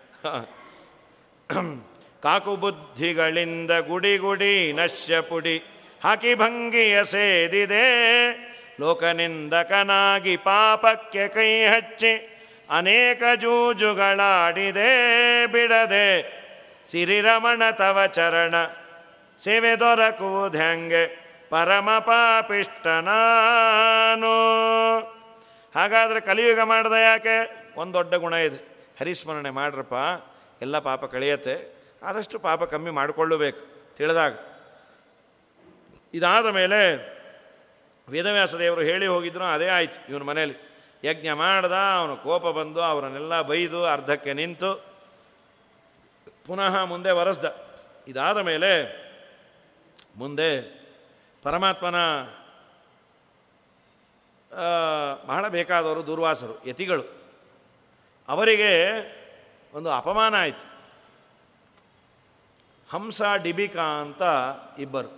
ಕಾಕು ಬುದ್ಧಿಗಳಿಂದ ಗುಡಿ ಗುಡಿ ನಶ್ಯ ಪುಡಿ ಹಾಕಿ ಭಂಗಿಯ ಸೇದಿದೆ ಲೋಕನಿಂದಕನಾಗಿ ಪಾಪಕ್ಕೆ ಕೈ ಹಚ್ಚಿ ಅನೇಕ ಜೂಜುಗಳಾಡಿದೆ ಬಿಡದೆ ಸಿರಿರಮಣ ತವ ಚರಣ ಸೇವೆ ದೊರಕುವುದೆಂಗೆ ಪರಮ ಪಾಪಿಷ್ಟ ನಾನು ಹಾಗಾದರೆ ಕಲಿಯುಗ ಮಾಡ್ದೆ ಯಾಕೆ ಒಂದು ದೊಡ್ಡ ಗುಣ ಇದೆ ಹರಿಸ್ಮರಣೆ ಮಾಡ್ರಪ್ಪ ಎಲ್ಲ ಪಾಪ ಕಳೆಯತ್ತೆ ಆದಷ್ಟು ಪಾಪ ಕಮ್ಮಿ ಮಾಡಿಕೊಳ್ಳಬೇಕು ತಿಳಿದಾಗ ಇದಾದ ಮೇಲೆ ವೇದವ್ಯಾಸ ದೇವರು ಹೇಳಿ ಹೋಗಿದ್ರು ಅದೇ ಆಯ್ತು ಇವನ ಮನೇಲಿ ಯಜ್ಞ ಮಾಡ್ದ ಅವನು ಕೋಪ ಬಂದು ಅವರನ್ನೆಲ್ಲ ಬೈದು ಅರ್ಧಕ್ಕೆ ನಿಂತು ಪುನಃ ಮುಂದೆ ವರಸ್ದ ಇದಾದ ಮೇಲೆ ಮುಂದೆ ಪರಮಾತ್ಮನ ಆ, ಬಹಳ ಬೇಕಾದವರು ದುರ್ವಾಸರು ಯತಿಗಳು ಅವರಿಗೆ ಒಂದು ಅಪಮಾನ ಆಯಿತು ಹಂಸ ಡಿಬಿಕಾ ಅಂತ ಇಬ್ಬರು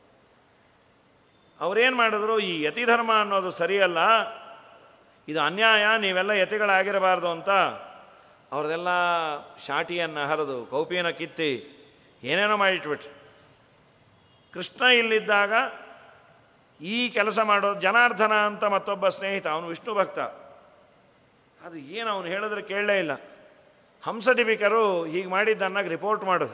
ಅವರೇನು ಮಾಡಿದ್ರು ಈ ಯತಿಧರ್ಮ ಅನ್ನೋದು ಸರಿಯಲ್ಲ ಇದು ಅನ್ಯಾಯ ನೀವೆಲ್ಲ ಯತಿಗಳಾಗಿರಬಾರ್ದು ಅಂತ ಅವ್ರದೆಲ್ಲ ಶಾಟಿಯನ್ನು ಹರಿದು ಕೌಪಿಯನ್ನು ಕಿತ್ತಿ ಏನೇನೋ ಮಾಡಿಟ್ಬಿಟ್ರು ಕೃಷ್ಣ ಇಲ್ಲಿದ್ದಾಗ ಈ ಕೆಲಸ ಮಾಡೋದು ಜನಾರ್ದನ ಅಂತ ಮತ್ತೊಬ್ಬ ಸ್ನೇಹಿತ ಅವನು ವಿಷ್ಣು ಭಕ್ತ ಅದು ಏನು ಅವನು ಹೇಳಿದ್ರೆ ಕೇಳಲೇ ಇಲ್ಲ ಹಂಸಡಿಬಿಕರು ಹೀಗೆ ಮಾಡಿದ್ದನ್ನಾಗ ರಿಪೋರ್ಟ್ ಮಾಡೋದು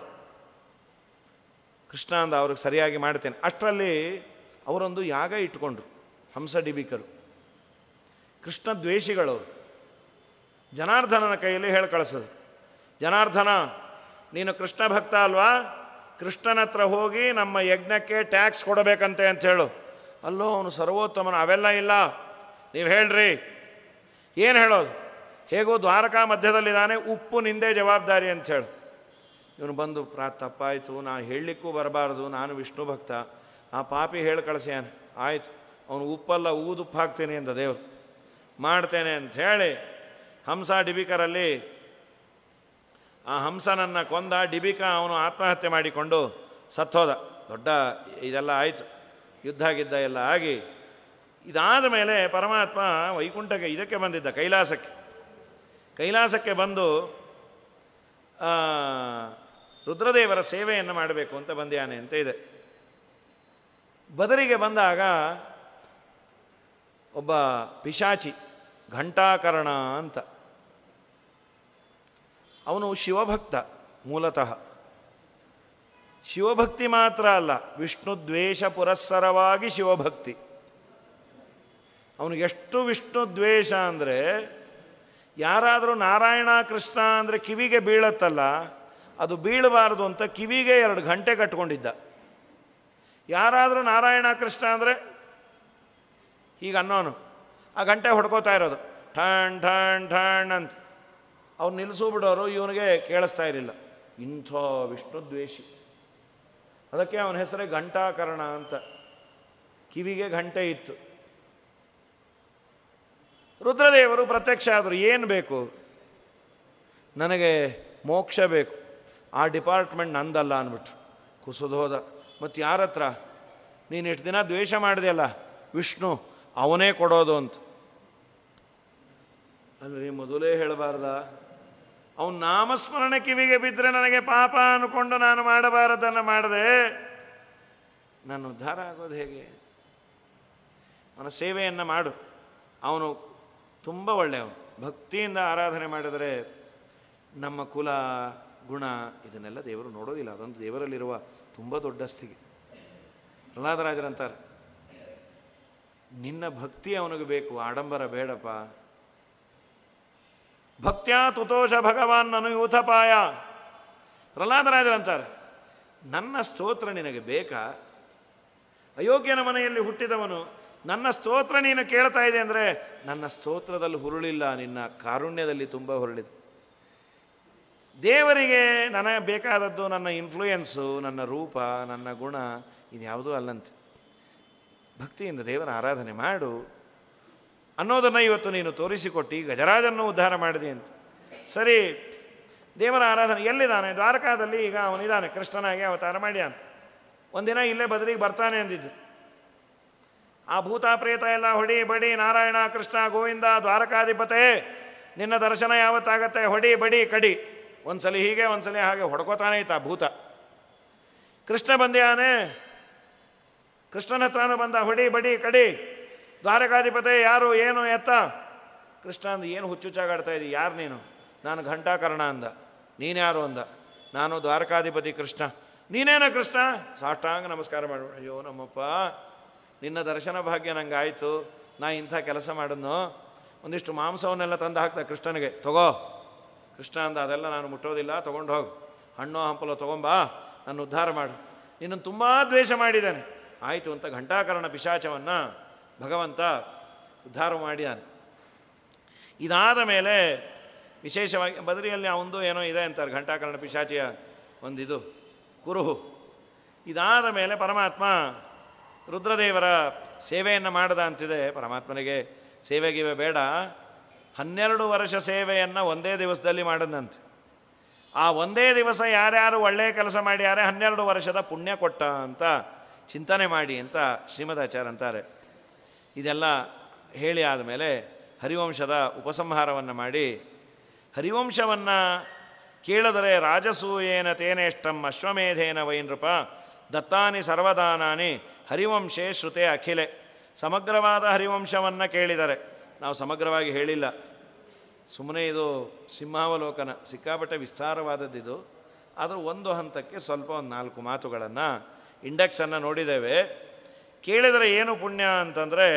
ಕೃಷ್ಣ ಅಂದ ಅವ್ರಿಗೆ ಸರಿಯಾಗಿ ಮಾಡ್ತೇನೆ ಅಷ್ಟರಲ್ಲಿ ಅವರೊಂದು ಯಾಗ ಇಟ್ಕೊಂಡ್ರು ಹಂಸಡಿಬಿಕರು ಕೃಷ್ಣ ದ್ವೇಷಿಗಳು ಜನಾರ್ದನನ ಕೈಯಲ್ಲಿ ಹೇಳಿ ಕಳಿಸೋದು ಜನಾರ್ದನ ನೀನು ಕೃಷ್ಣ ಭಕ್ತ ಅಲ್ವಾ ಕೃಷ್ಣನ ಹತ್ರ ಹೋಗಿ ನಮ್ಮ ಯಜ್ಞಕ್ಕೆ ಟ್ಯಾಕ್ಸ್ ಕೊಡಬೇಕಂತೆ ಅಂತ ಹೇಳು ಅಲ್ಲೋ ಅವನು ಸರ್ವೋತ್ತಮನ ಅವೆಲ್ಲ ಇಲ್ಲ ನೀವು ಹೇಳ್ರಿ ಏನು ಹೇಳೋದು ಹೇಗೋ ದ್ವಾರಕಾ ಮಧ್ಯದಲ್ಲಿದ್ದಾನೆ ಉಪ್ಪು ನಿಂದೇ ಜವಾಬ್ದಾರಿ ಅಂತ ಹೇಳು ಇವನು ಬಂದು ಪ್ರಾ ತಪ್ಪಾಯಿತು ನಾನು ಹೇಳಲಿಕ್ಕೂ ಬರಬಾರ್ದು ನಾನು ವಿಷ್ಣು ಭಕ್ತ ಆ ಪಾಪಿ ಹೇಳಿ ಕಳಿಸ್ಯಾನ ಆಯಿತು ಅವನು ಉಪ್ಪಲ್ಲ ಊದುಪ್ಪು ಹಾಕ್ತೀನಿ ಅಂದ ದೇವರು ಮಾಡ್ತೇನೆ ಅಂತ ಹೇಳಿ ಹಂಸ ಡಿಬಿಕರಲ್ಲಿ ಆ ಹಂಸನನ್ನು ಕೊಂದ ಡಿಬಿಕಾ ಅವನು ಆತ್ಮಹತ್ಯೆ ಮಾಡಿಕೊಂಡು ಸತ್ತೋದ ದೊಡ್ಡ ಇದೆಲ್ಲ ಆಯಿತು ಯುದ್ಧ ಗಿದ್ದ ಎಲ್ಲ ಆಗಿ ಇದಾದ ಮೇಲೆ ಪರಮಾತ್ಮ ವೈಕುಂಠಕ್ಕೆ ಇದಕ್ಕೆ ಬಂದಿದ್ದ ಕೈಲಾಸಕ್ಕೆ ಕೈಲಾಸಕ್ಕೆ ಬಂದು ಆ, ರುದ್ರದೇವರ ಸೇವೆಯನ್ನು ಮಾಡಬೇಕು ಅಂತ ಬಂದ್ಯಾನೆ ಅಂತ ಇದೆ ಬದರಿಗೆ ಬಂದಾಗ ಒಬ್ಬ ಪಿಶಾಚಿ ಘಂಟಾಕರ್ಣ ಅಂತ ಅವನು ಶಿವಭಕ್ತ ಮೂಲತಃ ಶಿವಭಕ್ತಿ ಮಾತ್ರ ಅಲ್ಲ ವಿಷ್ಣು ದ್ವೇಷ ಪುರಸ್ಸರವಾಗಿ ಶಿವಭಕ್ತಿ ಅವನಿಗೆ ಎಷ್ಟು ವಿಷ್ಣು ದ್ವೇಷ ಅಂದರೆ ಯಾರಾದರೂ ನಾರಾಯಣ ಕೃಷ್ಣ ಅಂದರೆ ಕಿವಿಗೆ ಬೀಳತ್ತಲ್ಲ ಅದು ಬೀಳಬಾರ್ದು ಅಂತ ಕಿವಿಗೆ ಎರಡು ಗಂಟೆ ಕಟ್ಕೊಂಡಿದ್ದ ಯಾರಾದರೂ ನಾರಾಯಣ ಕೃಷ್ಣ ಅಂದರೆ ಹೀಗೆ ಅನ್ನೋನು ಆ ಗಂಟೆ ಹೊಡ್ಕೋತಾ ಇರೋದು ಠಣ್ ಠಣ್ ಠಣ್ ಅಂತ ಅವ್ರು ನಿಲ್ಲಿಸು ಬಿಡೋರು ಇವನಿಗೆ ಕೇಳಿಸ್ತಾ ಇರಲಿಲ್ಲ ಇಂಥ ವಿಷ್ಣು ದ್ವೇಷಿ ಅದಕ್ಕೆ ಅವನ ಹೆಸರೇ ಘಂಟಾಕರ್ಣ ಅಂತ ಕಿವಿಗೆ ಗಂಟೆ ಇತ್ತು ರುದ್ರದೇವರು ಪ್ರತ್ಯಕ್ಷ ಆದರು ಏನು ಬೇಕು ನನಗೆ ಮೋಕ್ಷ ಬೇಕು ಆ ಡಿಪಾರ್ಟ್ಮೆಂಟ್ ನಂದಲ್ಲ ಅಂದ್ಬಿಟ್ರು ಕುಸಿದು ಹೋದ ಮತ್ತು ಯಾರ ಹತ್ರ ನೀನು ಎಷ್ಟು ದಿನ ದ್ವೇಷ ಮಾಡಿದೆಯಲ್ಲ ವಿಷ್ಣು ಅವನೇ ಕೊಡೋದು ಅಂತ ಅಲ್ರಿ ಮೊದಲೇ ಹೇಳಬಾರ್ದ ಅವನು ನಾಮಸ್ಮರಣೆ ಕಿವಿಗೆ ಬಿದ್ದರೆ ನನಗೆ ಪಾಪ ಅನ್ಕೊಂಡು ನಾನು ಮಾಡಬಾರದನ್ನು ಮಾಡಿದೆ ನಾನು ಉದ್ಧಾರ ಆಗೋದು ಹೇಗೆ ಅವನ ಸೇವೆಯನ್ನು ಮಾಡು ಅವನು ತುಂಬ ಒಳ್ಳೆಯವನು ಭಕ್ತಿಯಿಂದ ಆರಾಧನೆ ಮಾಡಿದರೆ ನಮ್ಮ ಕುಲ ಗುಣ ಇದನ್ನೆಲ್ಲ ದೇವರು ನೋಡೋದಿಲ್ಲ ಅದೊಂದು ದೇವರಲ್ಲಿರುವ ತುಂಬ ದೊಡ್ಡ ಸ್ಥಿತಿ ಪ್ರಹ್ಲಾದರಾಜರಂತಾರೆ ನಿನ್ನ ಭಕ್ತಿ ಅವನಿಗೆ ಬೇಕು ಆಡಂಬರ ಬೇಡಪ್ಪ ಭಕ್ತ್ಯಾ ತುತೋಷ ಭಗವಾನ್ ಅನುಯೂಥಪಾಯ ಪ್ರಹ್ಲಾದರಾಜರಂತಾರೆ ನನ್ನ ಸ್ತೋತ್ರ ನಿನಗೆ ಬೇಕಾ ಅಯೋಗ್ಯನ ಮನೆಯಲ್ಲಿ ಹುಟ್ಟಿದವನು ನನ್ನ ಸ್ತೋತ್ರ ನೀನು ಕೇಳ್ತಾ ಇದೆ ಅಂದರೆ ನನ್ನ ಸ್ತೋತ್ರದಲ್ಲಿ ಹುರುಳಿಲ್ಲ ನಿನ್ನ ಕಾರುಣ್ಯದಲ್ಲಿ ತುಂಬ ಹುರುಳಿದೆ ದೇವರಿಗೆ ನನಗೆ ಬೇಕಾದದ್ದು ನನ್ನ ಇನ್ಫ್ಲೂಯೆನ್ಸು ನನ್ನ ರೂಪ ನನ್ನ ಗುಣ ಇದ್ಯಾವುದೂ ಅಲ್ಲಂತೆ ಭಕ್ತಿಯಿಂದ ದೇವರ ಆರಾಧನೆ ಮಾಡು ಅನ್ನೋದನ್ನು ಇವತ್ತು ನೀನು ತೋರಿಸಿಕೊಟ್ಟು ಗಜರಾಜನ್ನು ಉದ್ಧಾರ ಮಾಡಿದೆ ಅಂತ ಸರಿ ದೇವರ ಆರಾಧನೆ ಎಲ್ಲಿದ್ದಾನೆ ದ್ವಾರಕಾದಲ್ಲಿ ಈಗ ಅವನಿದ್ದಾನೆ ಕೃಷ್ಣನಾಗಿ ಅವತಾರ ಮಾಡ್ಯಾನ ಒಂದಿನ ಇಲ್ಲೇ ಬದಲಿಗೆ ಬರ್ತಾನೆ ಅಂದಿದ್ದು ಆ ಭೂತ ಪ್ರೇತ ಎಲ್ಲ ಹೊಡಿ ಬಡಿ ನಾರಾಯಣ ಕೃಷ್ಣ ಗೋವಿಂದ ದ್ವಾರಕಾಧಿಪತೆ ನಿನ್ನ ದರ್ಶನ ಯಾವತ್ತಾಗತ್ತೆ ಹೊಡಿ ಬಡಿ ಕಡಿ ಒಂದ್ಸಲಿ ಹೀಗೆ ಒಂದ್ಸಲಿ ಹಾಗೆ ಹೊಡ್ಕೋತಾನೆ ಇತ್ತ ಆ ಭೂತ ಕೃಷ್ಣ ಬಂದ್ಯಾನೆ ಕೃಷ್ಣನ ಹತ್ರನೂ ಬಂದ ಹೊಡಿ ಬಡಿ ಕಡಿ ದ್ವಾರಕಾಧಿಪತೆ ಯಾರು ಏನು ಎತ್ತ ಕೃಷ್ಣ ಅಂದ ಏನು ಹುಚ್ಚುಚ್ಚಾಗಾಡ್ತಾ ಇದ್ದಿ ಯಾರು ನೀನು ನಾನು ಘಂಟಾಕರ್ಣ ಅಂದ ನೀನ್ಯಾರು ಅಂದ ನಾನು ದ್ವಾರಕಾಧಿಪತಿ ಕೃಷ್ಣ ನೀನೇನ ಕೃಷ್ಣ ಸಾಷ್ಟಾಂಗ ನಮಸ್ಕಾರ ಮಾಡು ಅಯ್ಯೋ ನಮ್ಮಪ್ಪ ನಿನ್ನ ದರ್ಶನ ಭಾಗ್ಯ ನಂಗೆ ಆಯಿತು ನಾ ಇಂಥ ಕೆಲಸ ಮಾಡಿದ್ನೋ ಒಂದಿಷ್ಟು ಮಾಂಸವನ್ನೆಲ್ಲ ತಂದು ಹಾಕ್ದ ಕೃಷ್ಣನಿಗೆ ತಗೋ ಕೃಷ್ಣ ಅಂದ ಅದೆಲ್ಲ ನಾನು ಮುಟ್ಟೋದಿಲ್ಲ ತೊಗೊಂಡು ಹೋಗು ಹಣ್ಣು ಹಂಪಲು ತೊಗೊಂಬಾ ನಾನು ಉದ್ಧಾರ ಮಾಡು ನಿನ್ನನ್ನು ತುಂಬ ದ್ವೇಷ ಮಾಡಿದ್ದಾನೆ ಆಯಿತು ಅಂತ ಘಂಟಾಕರಣ ಪಿಶಾಚವನ್ನು ಭಗವಂತ ಉದ್ಧಾರ ಮಾಡಿದಾನೆ ಇದಾದ ಮೇಲೆ ವಿಶೇಷವಾಗಿ ಬದರಿಯಲ್ಲಿ ಅವಂದು ಏನೋ ಇದೆ ಅಂತಾರೆ ಘಂಟಾಕರಣ ಪಿಶಾಚಿಯ ಒಂದಿದು ಕುರುಹು ಇದಾದ ಮೇಲೆ ಪರಮಾತ್ಮ ರುದ್ರದೇವರ ಸೇವೆಯನ್ನು ಮಾಡದ ಅಂತಿದೆ ಪರಮಾತ್ಮನಿಗೆ ಸೇವೆಗಿವೆ ಬೇಡ ಹನ್ನೆರಡು ವರ್ಷ ಸೇವೆಯನ್ನು ಒಂದೇ ದಿವಸದಲ್ಲಿ ಮಾಡದಂತೆ ಆ ಒಂದೇ ದಿವಸ ಯಾರ್ಯಾರು ಒಳ್ಳೆಯ ಕೆಲಸ ಮಾಡ್ಯಾರೆ ಹನ್ನೆರಡು ವರ್ಷದ ಪುಣ್ಯ ಕೊಟ್ಟ ಅಂತ ಚಿಂತನೆ ಮಾಡಿ ಅಂತ ಶ್ರೀಮದಾಚಾರ್ಯ ಅಂತಾರೆ ಇದೆಲ್ಲ ಹೇಳಿ ಆದಮೇಲೆ ಹರಿವಂಶದ ಉಪಸಂಹಾರವನ್ನು ಮಾಡಿ ಹರಿವಂಶವನ್ನು ಕೇಳಿದರೆ ರಾಜಸೂಯೇನ ತೇನೇಷ್ಟಂ ಅಶ್ವಮೇಧೇನ ವೈನೃಪ ದತ್ತಾನಿ ಸರ್ವದಾನಾನಿ ಹರಿವಂಶೇ ಶ್ರುತೆ ಅಖಿಲೆ ಸಮಗ್ರವಾದ ಹರಿವಂಶವನ್ನು ಕೇಳಿದರೆ ನಾವು ಸಮಗ್ರವಾಗಿ ಹೇಳಿಲ್ಲ ಸುಮ್ಮನೆ ಇದು ಸಿಂಹಾವಲೋಕನ ಸಿಕ್ಕಾಪಟ್ಟೆ ವಿಸ್ತಾರವಾದದ್ದಿದು ಆದರೂ ಒಂದು ಹಂತಕ್ಕೆ ಸ್ವಲ್ಪ ಒಂದು ನಾಲ್ಕು ಮಾತುಗಳನ್ನು ಇಂಡೆಕ್ಸನ್ನು ನೋಡಿದ್ದೇವೆ ಕೇಳಿದರೆ ಏನು ಪುಣ್ಯ ಅಂತಂದರೆ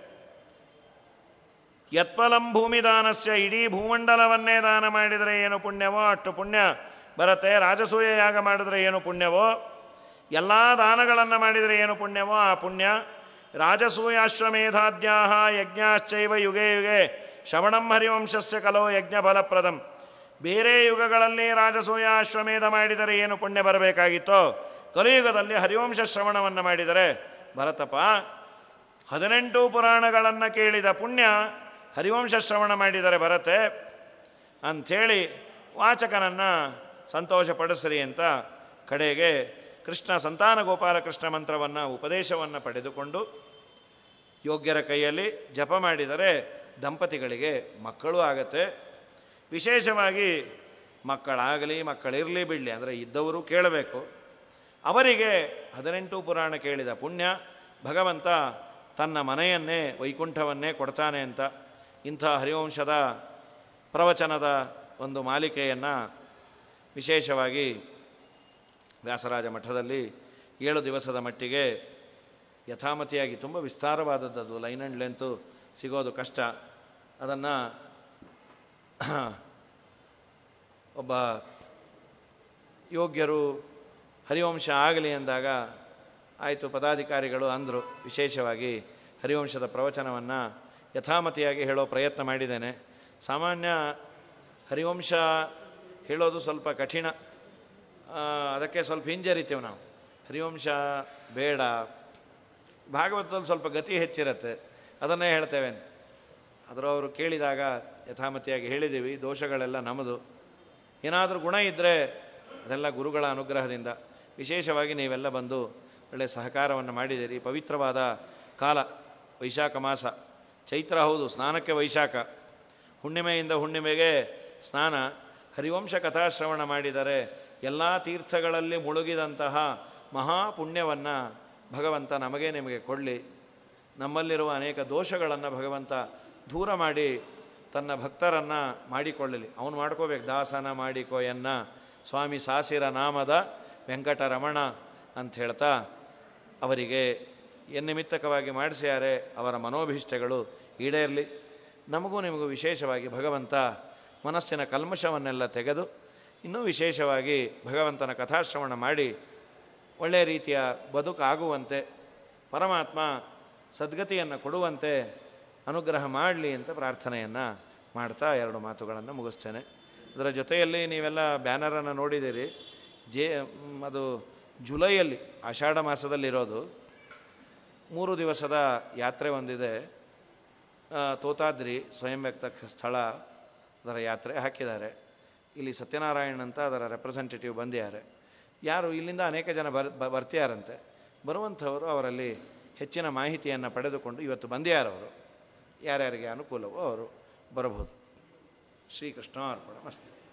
ಯತ್ಫಲಂ ಭೂಮಿದಾನಸ್ಯ ಇಡೀ ಭೂಮಂಡಲವನ್ನೇ ದಾನ ಮಾಡಿದರೆ ಏನು ಪುಣ್ಯವೋ ಅಷ್ಟು ಪುಣ್ಯ ಬರುತ್ತೆ ರಾಜಸೂಯ ಯಾಗ ಮಾಡಿದರೆ ಏನು ಪುಣ್ಯವೋ ಎಲ್ಲ ದಾನಗಳನ್ನು ಮಾಡಿದರೆ ಏನು ಪುಣ್ಯವೋ ಆ ಪುಣ್ಯ ರಾಜಸೂಯಾಶ್ವಮೇಧಾದ್ಯಾ ಯಜ್ಞಾಶ್ಚೈವ ಯುಗೆ ಯುಗೆ ಶ್ರವಣಂ ಹರಿವಂಶಸ್ಯ ಕಲೋ ಯಜ್ಞ ಫಲಪ್ರದಂ ಬೇರೆ ಯುಗಗಳಲ್ಲಿ ರಾಜಸೂಯ ಅಶ್ವಮೇಧ ಮಾಡಿದರೆ ಏನು ಪುಣ್ಯ ಬರಬೇಕಾಗಿತ್ತೋ ಕಲಿಯುಗದಲ್ಲಿ ಹರಿವಂಶ ಶ್ರವಣವನ್ನು ಮಾಡಿದರೆ ಭರತಪ್ಪ ಹದಿನೆಂಟು ಪುರಾಣಗಳನ್ನು ಕೇಳಿದ ಪುಣ್ಯ ಹರಿವಂಶ ಶ್ರವಣ ಮಾಡಿದರೆ ಬರತ್ತೆ ಅಂಥೇಳಿ ವಾಚಕನನ್ನು ಸಂತೋಷಪಡಿಸ್ರಿ ಅಂತ ಕಡೆಗೆ ಕೃಷ್ಣ ಸಂತಾನ ಗೋಪಾಲಕೃಷ್ಣ ಮಂತ್ರವನ್ನು ಉಪದೇಶವನ್ನು ಪಡೆದುಕೊಂಡು ಯೋಗ್ಯರ ಕೈಯಲ್ಲಿ ಜಪ ಮಾಡಿದರೆ ದಂಪತಿಗಳಿಗೆ ಮಕ್ಕಳು ಆಗತ್ತೆ ವಿಶೇಷವಾಗಿ ಮಕ್ಕಳಾಗಲಿ ಮಕ್ಕಳಿರಲಿ ಬಿಡಲಿ ಅಂದರೆ ಇದ್ದವರು ಕೇಳಬೇಕು ಅವರಿಗೆ ಹದಿನೆಂಟು ಪುರಾಣ ಕೇಳಿದ ಪುಣ್ಯ ಭಗವಂತ ತನ್ನ ಮನೆಯನ್ನೇ ವೈಕುಂಠವನ್ನೇ ಕೊಡ್ತಾನೆ ಅಂತ ಇಂಥ ಹರಿವಂಶದ ಪ್ರವಚನದ ಒಂದು ಮಾಲಿಕೆಯನ್ನು ವಿಶೇಷವಾಗಿ ವ್ಯಾಸರಾಜ ಮಠದಲ್ಲಿ ಏಳು ದಿವಸದ ಮಟ್ಟಿಗೆ ಯಥಾಮತಿಯಾಗಿ ತುಂಬ ವಿಸ್ತಾರವಾದದ್ದು ಅದು ಲೈನ್ ಆ್ಯಂಡ್ ಲೆಂತು ಸಿಗೋದು ಕಷ್ಟ ಅದನ್ನು ಒಬ್ಬ ಯೋಗ್ಯರು ಹರಿವಂಶ ಆಗಲಿ ಅಂದಾಗ ಆಯಿತು ಪದಾಧಿಕಾರಿಗಳು ಅಂದರು ವಿಶೇಷವಾಗಿ ಹರಿವಂಶದ ಪ್ರವಚನವನ್ನು ಯಥಾಮತಿಯಾಗಿ ಹೇಳೋ ಪ್ರಯತ್ನ ಮಾಡಿದ್ದೇನೆ ಸಾಮಾನ್ಯ ಹರಿವಂಶ ಹೇಳೋದು ಸ್ವಲ್ಪ ಕಠಿಣ ಆ, ಅದಕ್ಕೆ ಸ್ವಲ್ಪ ಹಿಂಜರಿತೇವೆ ನಾವು ಹರಿವಂಶ ಬೇಡ ಭಾಗವತದಲ್ಲಿ ಸ್ವಲ್ಪ ಗತಿ ಹೆಚ್ಚಿರುತ್ತೆ ಅದನ್ನೇ ಹೇಳ್ತೇವೆ ಆದರೂ ಅವರು ಕೇಳಿದಾಗ ಯಥಾಮತಿಯಾಗಿ ಹೇಳಿದ್ದೀವಿ ದೋಷಗಳೆಲ್ಲ ನಮ್ಮದು ಏನಾದರೂ ಗುಣ ಇದ್ದರೆ ಅದೆಲ್ಲ ಗುರುಗಳ ಅನುಗ್ರಹದಿಂದ ವಿಶೇಷವಾಗಿ ನೀವೆಲ್ಲ ಬಂದು ಒಳ್ಳೆಯ ಸಹಕಾರವನ್ನು ಮಾಡಿದ್ದೀರಿ ಪವಿತ್ರವಾದ ಕಾಲ ವೈಶಾಖ ಮಾಸ ಚೈತ್ರ ಹೌದು ಸ್ನಾನಕ್ಕೆ ವೈಶಾಖ ಹುಣ್ಣಿಮೆಯಿಂದ ಹುಣ್ಣಿಮೆಗೆ ಸ್ನಾನ ಹರಿವಂಶ ಕಥಾಶ್ರವಣ ಮಾಡಿದರೆ ಎಲ್ಲ ತೀರ್ಥಗಳಲ್ಲಿ ಮುಳುಗಿದಂತಹ ಮಹಾಪುಣ್ಯವನ್ನು ಭಗವಂತ ನಮಗೆ ನಿಮಗೆ ಕೊಡಲಿ ನಮ್ಮಲ್ಲಿರುವ ಅನೇಕ ದೋಷಗಳನ್ನು ಭಗವಂತ ದೂರ ಮಾಡಿ ತನ್ನ ಭಕ್ತರನ್ನು ಮಾಡಿಕೊಳ್ಳಲಿ ಅವನು ಮಾಡ್ಕೋಬೇಕು ದಾಸನ ಮಾಡಿಕೋ ಎನ್ನ ಸ್ವಾಮಿ ಸಾಸಿರ ನಾಮದ ವೆಂಕಟರಮಣ ಅಂತ ಹೇಳ್ತಾ ಅವರಿಗೆ ಎನ್ನಿಮಿತ್ತಕವಾಗಿ ಮಾಡಿಸ್ಯಾರೆ ಅವರ ಮನೋಭೀಷ್ಟಗಳು ಈಡೇರಲಿ ನಮಗೂ ನಿಮಗೂ ವಿಶೇಷವಾಗಿ ಭಗವಂತ ಮನಸ್ಸಿನ ಕಲ್ಮಶವನ್ನೆಲ್ಲ ತೆಗೆದು ಇನ್ನೂ ವಿಶೇಷವಾಗಿ ಭಗವಂತನ ಕಥಾಶ್ರವಣ ಮಾಡಿ ಒಳ್ಳೆಯ ರೀತಿಯ ಬದುಕಾಗುವಂತೆ ಪರಮಾತ್ಮ ಸದ್ಗತಿಯನ್ನು ಕೊಡುವಂತೆ ಅನುಗ್ರಹ ಮಾಡಲಿ ಅಂತ ಪ್ರಾರ್ಥನೆಯನ್ನು ಮಾಡ್ತಾ ಎರಡು ಮಾತುಗಳನ್ನು ಮುಗಿಸ್ತೇನೆ ಅದರ ಜೊತೆಯಲ್ಲಿ ನೀವೆಲ್ಲ ಬ್ಯಾನರನ್ನು ನೋಡಿದ್ದೀರಿ ಜೇ ಮ್, ಅದು ಜುಲೈಯಲ್ಲಿ ಆಷಾಢ ಮಾಸದಲ್ಲಿರೋದು ಮೂರು ದಿವಸದ ಯಾತ್ರೆ ಒಂದಿದೆ ಆ, ತೋತಾದ್ರಿ ಸ್ವಯಂ ವ್ಯಕ್ತ ಸ್ಥಳ ಅದರ ಯಾತ್ರೆ ಹಾಕಿದ್ದಾರೆ ಇಲ್ಲಿ ಸತ್ಯನಾರಾಯಣ್ ಅಂತ ಅದರ ರೆಪ್ರೆಸೆಂಟೇಟಿವ್ ಬಂದಿದ್ದಾರೆ ಯಾರು ಇಲ್ಲಿಂದ ಅನೇಕ ಜನ ಬರ್ ಬ- ಬರ್ತಿಯಾರಂತೆ ಬರುವಂಥವರು ಅವರಲ್ಲಿ ಹೆಚ್ಚಿನ ಮಾಹಿತಿಯನ್ನು ಪಡೆದುಕೊಂಡು ಇವತ್ತು ಬಂದಿಯಾರವರು ಯಾರ್ಯಾರಿಗೆ ಅನುಕೂಲವೋ ಅವರು ಬರಬಹುದು ಶ್ರೀಕೃಷ್ಣ ಅರ್ಪಣ ಮಸ್ತು